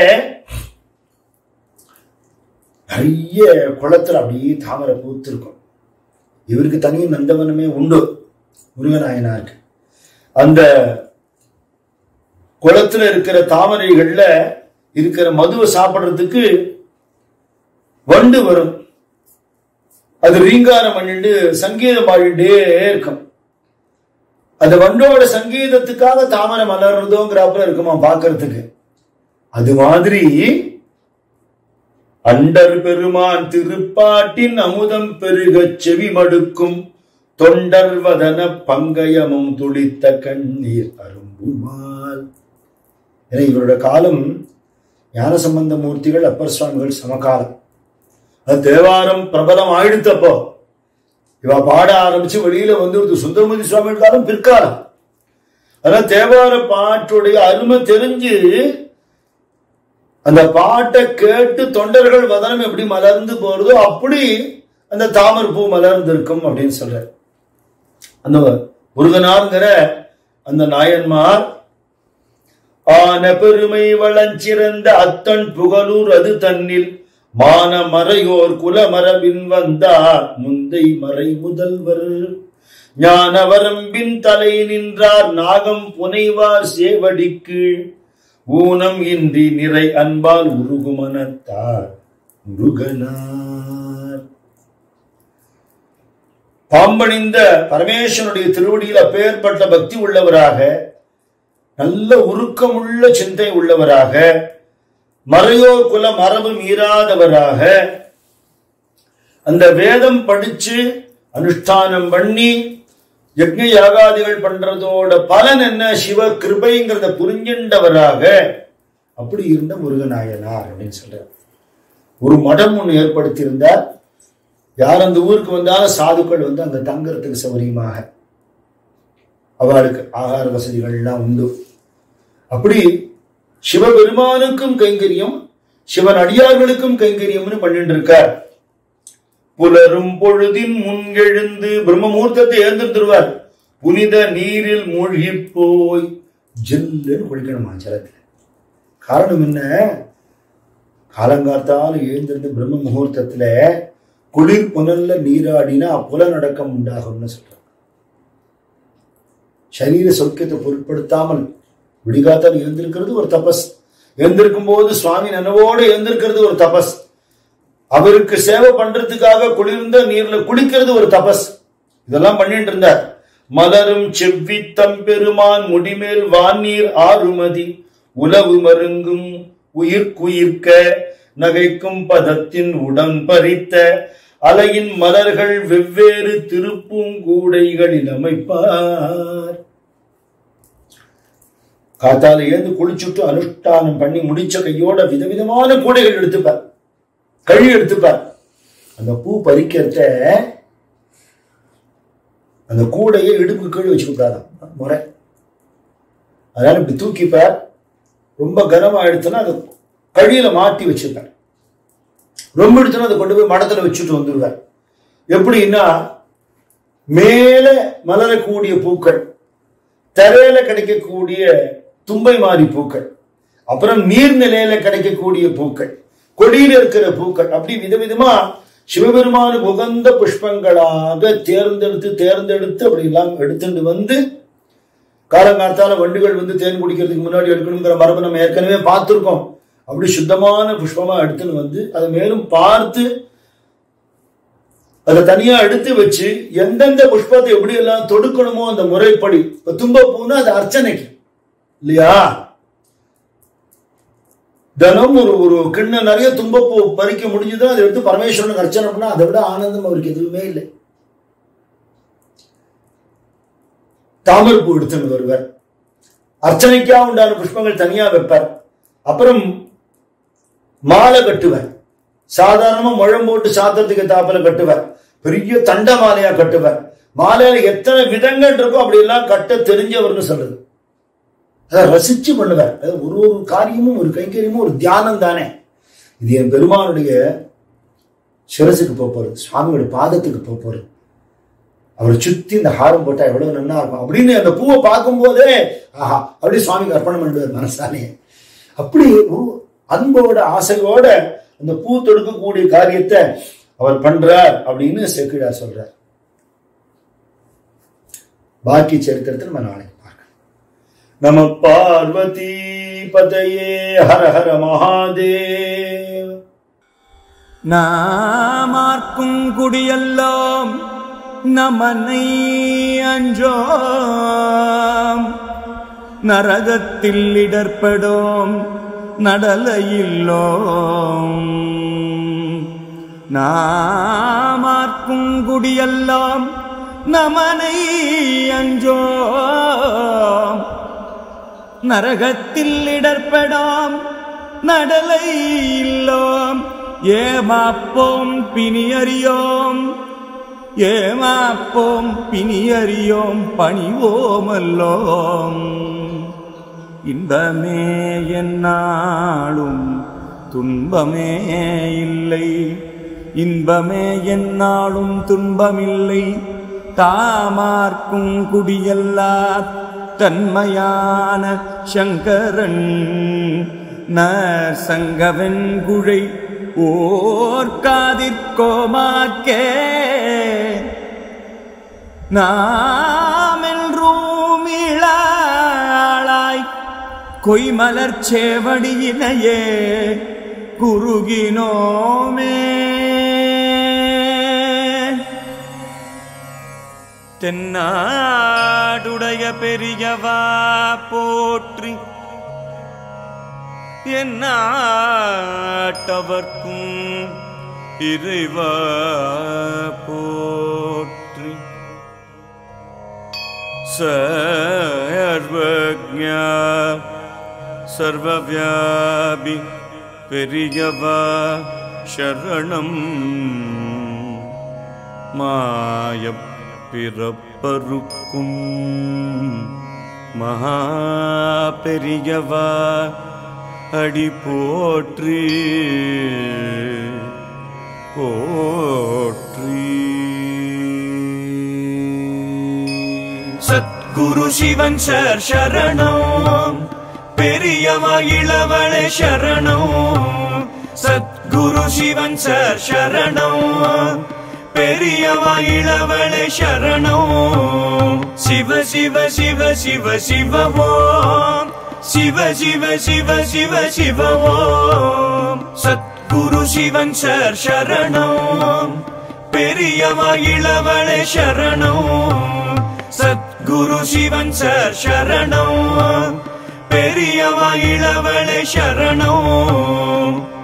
நிறைய குளத்துல அப்படியே தாமரை பூத்திருக்கும் இவருக்கு தனி நந்தவனமே உண்டு முருகநாயனாருக்கு அந்த குளத்துல இருக்கிற தாமரைகள்ல இருக்கிற மதுவை சாப்பிடுறதுக்கு வண்டு வரும் அது ரீங்காரம் பண்ணிட்டு சங்கீதம் பாடிட்டே இருக்கும் அந்த வண்டோட சங்கீதத்துக்காக தாமரை மலர்றதோங்கிறாப்புல இருக்குமா பார்க்கறதுக்கு அது மாதிரி அண்டர் பெருமான் திருப்பாட்டின் அமுதம் பெருகச் செவி மடுக்கும் தொண்டர் வதன பங்கயமும் துளித்த கண்ணீர் அரும்புமால் என இவரோட காலம் ஞானசம்பந்த மூர்த்திகள் அப்பர் சுவாமிகள் சமகாலம் அது தேவாரம் பிரபலம் ஆயிடுத்தப்போ இவ பாட ஆரம்பிச்சு வெளியில வந்து சுந்தரமூர்த்தி சுவாமிகள் காலம் பிற்காலம் அதனால தேவார பாட்டுடைய அருமை தெரிஞ்சு அந்த பாட்டை கேட்டு தொண்டர்கள் வதனம் எப்படி மலர்ந்து போறதோ அப்படி அந்த தாமர் பூ மலர்ந்து இருக்கும் அப்படின்னு சொல்ற அந்த முருகனார்ங்கிற அந்த நாயன்மார் ஆன பெருமை வளஞ்சிறந்த அத்தன் புகழூர் அது தன்னில் மான மறையோர் குலமரபின் வந்தார் முந்தை மறை முதல்வர் ஞான வரம்பின் தலை நின்றார் நாகம் புனைவார் சேவடிக்கு ஊனம் இன்றி நிறை அன்பால் உருகுமனத்தார் முருகனார் பாம்பணிந்த பரமேஸ்வரனுடைய திருவடியில் அப்பேற்பட்ட பக்தி உள்ளவராக நல்ல உருக்கமுள்ள சிந்தை உள்ளவராக மறையோர் குல மரபு மீறாதவராக அந்த வேதம் படிச்சு அனுஷ்டானம் பண்ணி யக்ஞ யாகாதிகள் பண்றதோட பலன் என்ன சிவ கிருபைங்கிறத புரிஞ்சின்றவராக அப்படி இருந்த முருகநாயனார் அப்படின்னு சொல்றார் ஒரு மடம் ஒன்று ஏற்படுத்தியிருந்தார் யார் அந்த ஊருக்கு வந்தாலும் சாதுக்கள் வந்து அங்க தங்கறதுக்கு சௌகரியமாக அவளுக்கு ஆகார வசதிகள்லாம் உண்டு அப்படி சிவபெருமானுக்கும் கைங்கரியம் சிவன் அடியார்களுக்கும் கைங்கரியம்னு பண்ணிட்டு இருக்கார் புலரும் பொழுதின் முன் எழுந்து பிரம்மமூர்த்தத்தை எழுந்திருவார் புனித நீரில் மூழ்கி போய் ஜில்லுன்னு குளிக்கணுமா ஜலத்தில் காரணம் என்ன காலங்காத்தால் எழுந்திருந்து பிரம்ம முகூர்த்தத்துல குளிர் புனல்ல நீராடினா புலநடக்கம் உண்டாகும்னு சொல்றாங்க சரீர சௌக்கியத்தை பொருட்படுத்தாமல் விடிகாத்தால் எழுந்திருக்கிறது ஒரு தபஸ் எழுந்திருக்கும் போது சுவாமி நனவோடு எழுந்திருக்கிறது ஒரு தபஸ் அவருக்கு சேவை பண்றதுக்காக குளிர்ந்த நீர்ல குளிக்கிறது ஒரு தபஸ் இதெல்லாம் பண்ணிட்டு இருந்தார் மலரும் செவ்வித்தம் பெருமான் முடிமேல் வானீர் ஆறுமதி உலவு மருங்கும் உயிர்க்குயிர்க்க நகைக்கும் பதத்தின் உடம் பறித்த அலையின் மலர்கள் வெவ்வேறு திருப்பூங்கூடைகளில் அமைப்பார் காத்தால ஏந்து குளிச்சுட்டு அனுஷ்டானம் பண்ணி முடிச்ச கையோட விதவிதமான கூடைகள் எடுத்துப்பார் கழி எடுத்துப்பார் அந்த பூ பறிக்கிறத அந்த கூடையை இடுப்பு கீழே வச்சுக்கூடாதான் முறை அதனால இப்படி தூக்கிப்பார் ரொம்ப கனமா எடுத்தோன்னா அதை கழியில மாட்டி வச்சுப்பார் ரொம்ப எடுத்தோன்னா அதை கொண்டு போய் மடத்துல வச்சுட்டு வந்துடுவார் எப்படின்னா மேல மலரக்கூடிய பூக்கள் தரையில கிடைக்கக்கூடிய தும்பை மாறி பூக்கள் அப்புறம் நீர்நிலையில கிடைக்கக்கூடிய பூக்கள் கொடியில இருக்கிற பூக்கள் அப்படி விதவிதமா சிவபெருமானுக்கு உகந்த புஷ்பங்களாக தேர்ந்தெடுத்து தேர்ந்தெடுத்து அப்படி எல்லாம் எடுத்துட்டு வந்து காலங்காத்தால வண்டுகள் வந்து தேன் குடிக்கிறதுக்கு முன்னாடி எடுக்கணுங்கிற மரபை நம்ம ஏற்கனவே பார்த்துருக்கோம் அப்படி சுத்தமான புஷ்பமா எடுத்துன்னு வந்து அதை மேலும் பார்த்து அதை தனியா எடுத்து வச்சு எந்தெந்த புஷ்பத்தை எப்படி எல்லாம் தொடுக்கணுமோ அந்த முறைப்படி இப்ப தும்பப்பூன்னா அது அர்ச்சனைக்கு இல்லையா தினம் ஒரு ஒரு கிண்ண நிறைய தும்பப்பூ பறிக்க முடிஞ்சுதான் அதை எடுத்து பரமேஸ்வரனுக்கு அர்ச்சனை பண்ணா அதை விட ஆனந்தம் அவருக்கு எதுவுமே இல்லை தாமரைப்பூ எடுத்துன்னு வருவார் அர்ச்சனைக்கா உண்டான புஷ்பங்கள் தனியா வைப்பார் அப்புறம் மாலை கட்டுவார் சாதாரணமா முழம் போட்டு சாத்திரத்துக்கு தாப்பல கட்டுவார் பெரிய தண்ட மாலையா கட்டுவார் மாலையில எத்தனை விதங்கள் இருக்கோ அப்படி எல்லாம் கட்ட தெரிஞ்சவர்னு சொல்றது அதை ரசிச்சு பண்ணுவார் அது ஒரு ஒரு காரியமும் ஒரு கைங்கரியமும் ஒரு தியானம் தானே இது என் பெருமானுடைய சிரசுக்கு போக போறது சுவாமியோட பாதத்துக்கு போக போறது அவரை சுத்தி இந்த ஹாரம் போட்டா எவ்வளவு நன்னா இருக்கும் அப்படின்னு அந்த பூவை பார்க்கும் போதே ஆஹா அப்படி சுவாமிக்கு அர்ப்பணம் பண்ணிடுவார் மனசாலே அப்படி ஒரு அன்போட ஆசையோட அந்த பூ தொடுக்கக்கூடிய காரியத்தை அவர் பண்றார் அப்படின்னு செக்கிழார் சொல்றார் பாக்கி சரித்திரத்தில் நம்ம நாளைக்கு பார்க்கலாம் நம பார்வதி பதையே ஹர ஹர மகாதேவ் நாமார்க்கும் குடியெல்லாம் நமனை அஞ்சோம் நரகத்தில் இடர்படோம் நடலையில்லோம் நாமார்க்கும் குடியெல்லாம் நமனை அஞ்சோம் நரகத்தில் இடர்படாம் நடலை இல்லோம் ஏமாப்போம் பிணியறியோம் ஏமாப்போம் பிணியறியோம் பணிவோமல்லோம் இன்பமே என்னாலும் துன்பமே இல்லை இன்பமே என்னாலும் துன்பமில்லை தாமார்க்கும் குடியல்லா தன்மையான சங்கரன் நற்சங்கவன் குழை ஓர்காதிற்கோமாக்கே நாமென்றும் இளாளாய் கொய்மலர் சேவடியினையே குறுகினோமே தென்னாடுடைய பெரியவா போற்றி எந்நாட்டவர்க்கும் இறைவா போற்றி சர்வஜா சர்வவியாபி பெரியவா சரணம் மாயப் பிறப்பருக்கும் மகா பெரியவா அடி போற்றி போற்றி சத்குரு சிவன் சார் சரணம் பெரியவா இளவளே சரணம் சத்குரு சிவன் சார் சரணம் பெரியவா இளவளே சரணம் சிவ சிவ சிவ சிவ சிவ ஓம் சிவ சிவ சிவ சிவ சிவ ஓம் சத்குரு சிவன் சார் சரணம் பெரியவா இளவளே சரணம் சத்குரு சிவன் சார் சரணம் பெரியவா இளவளே சரணம்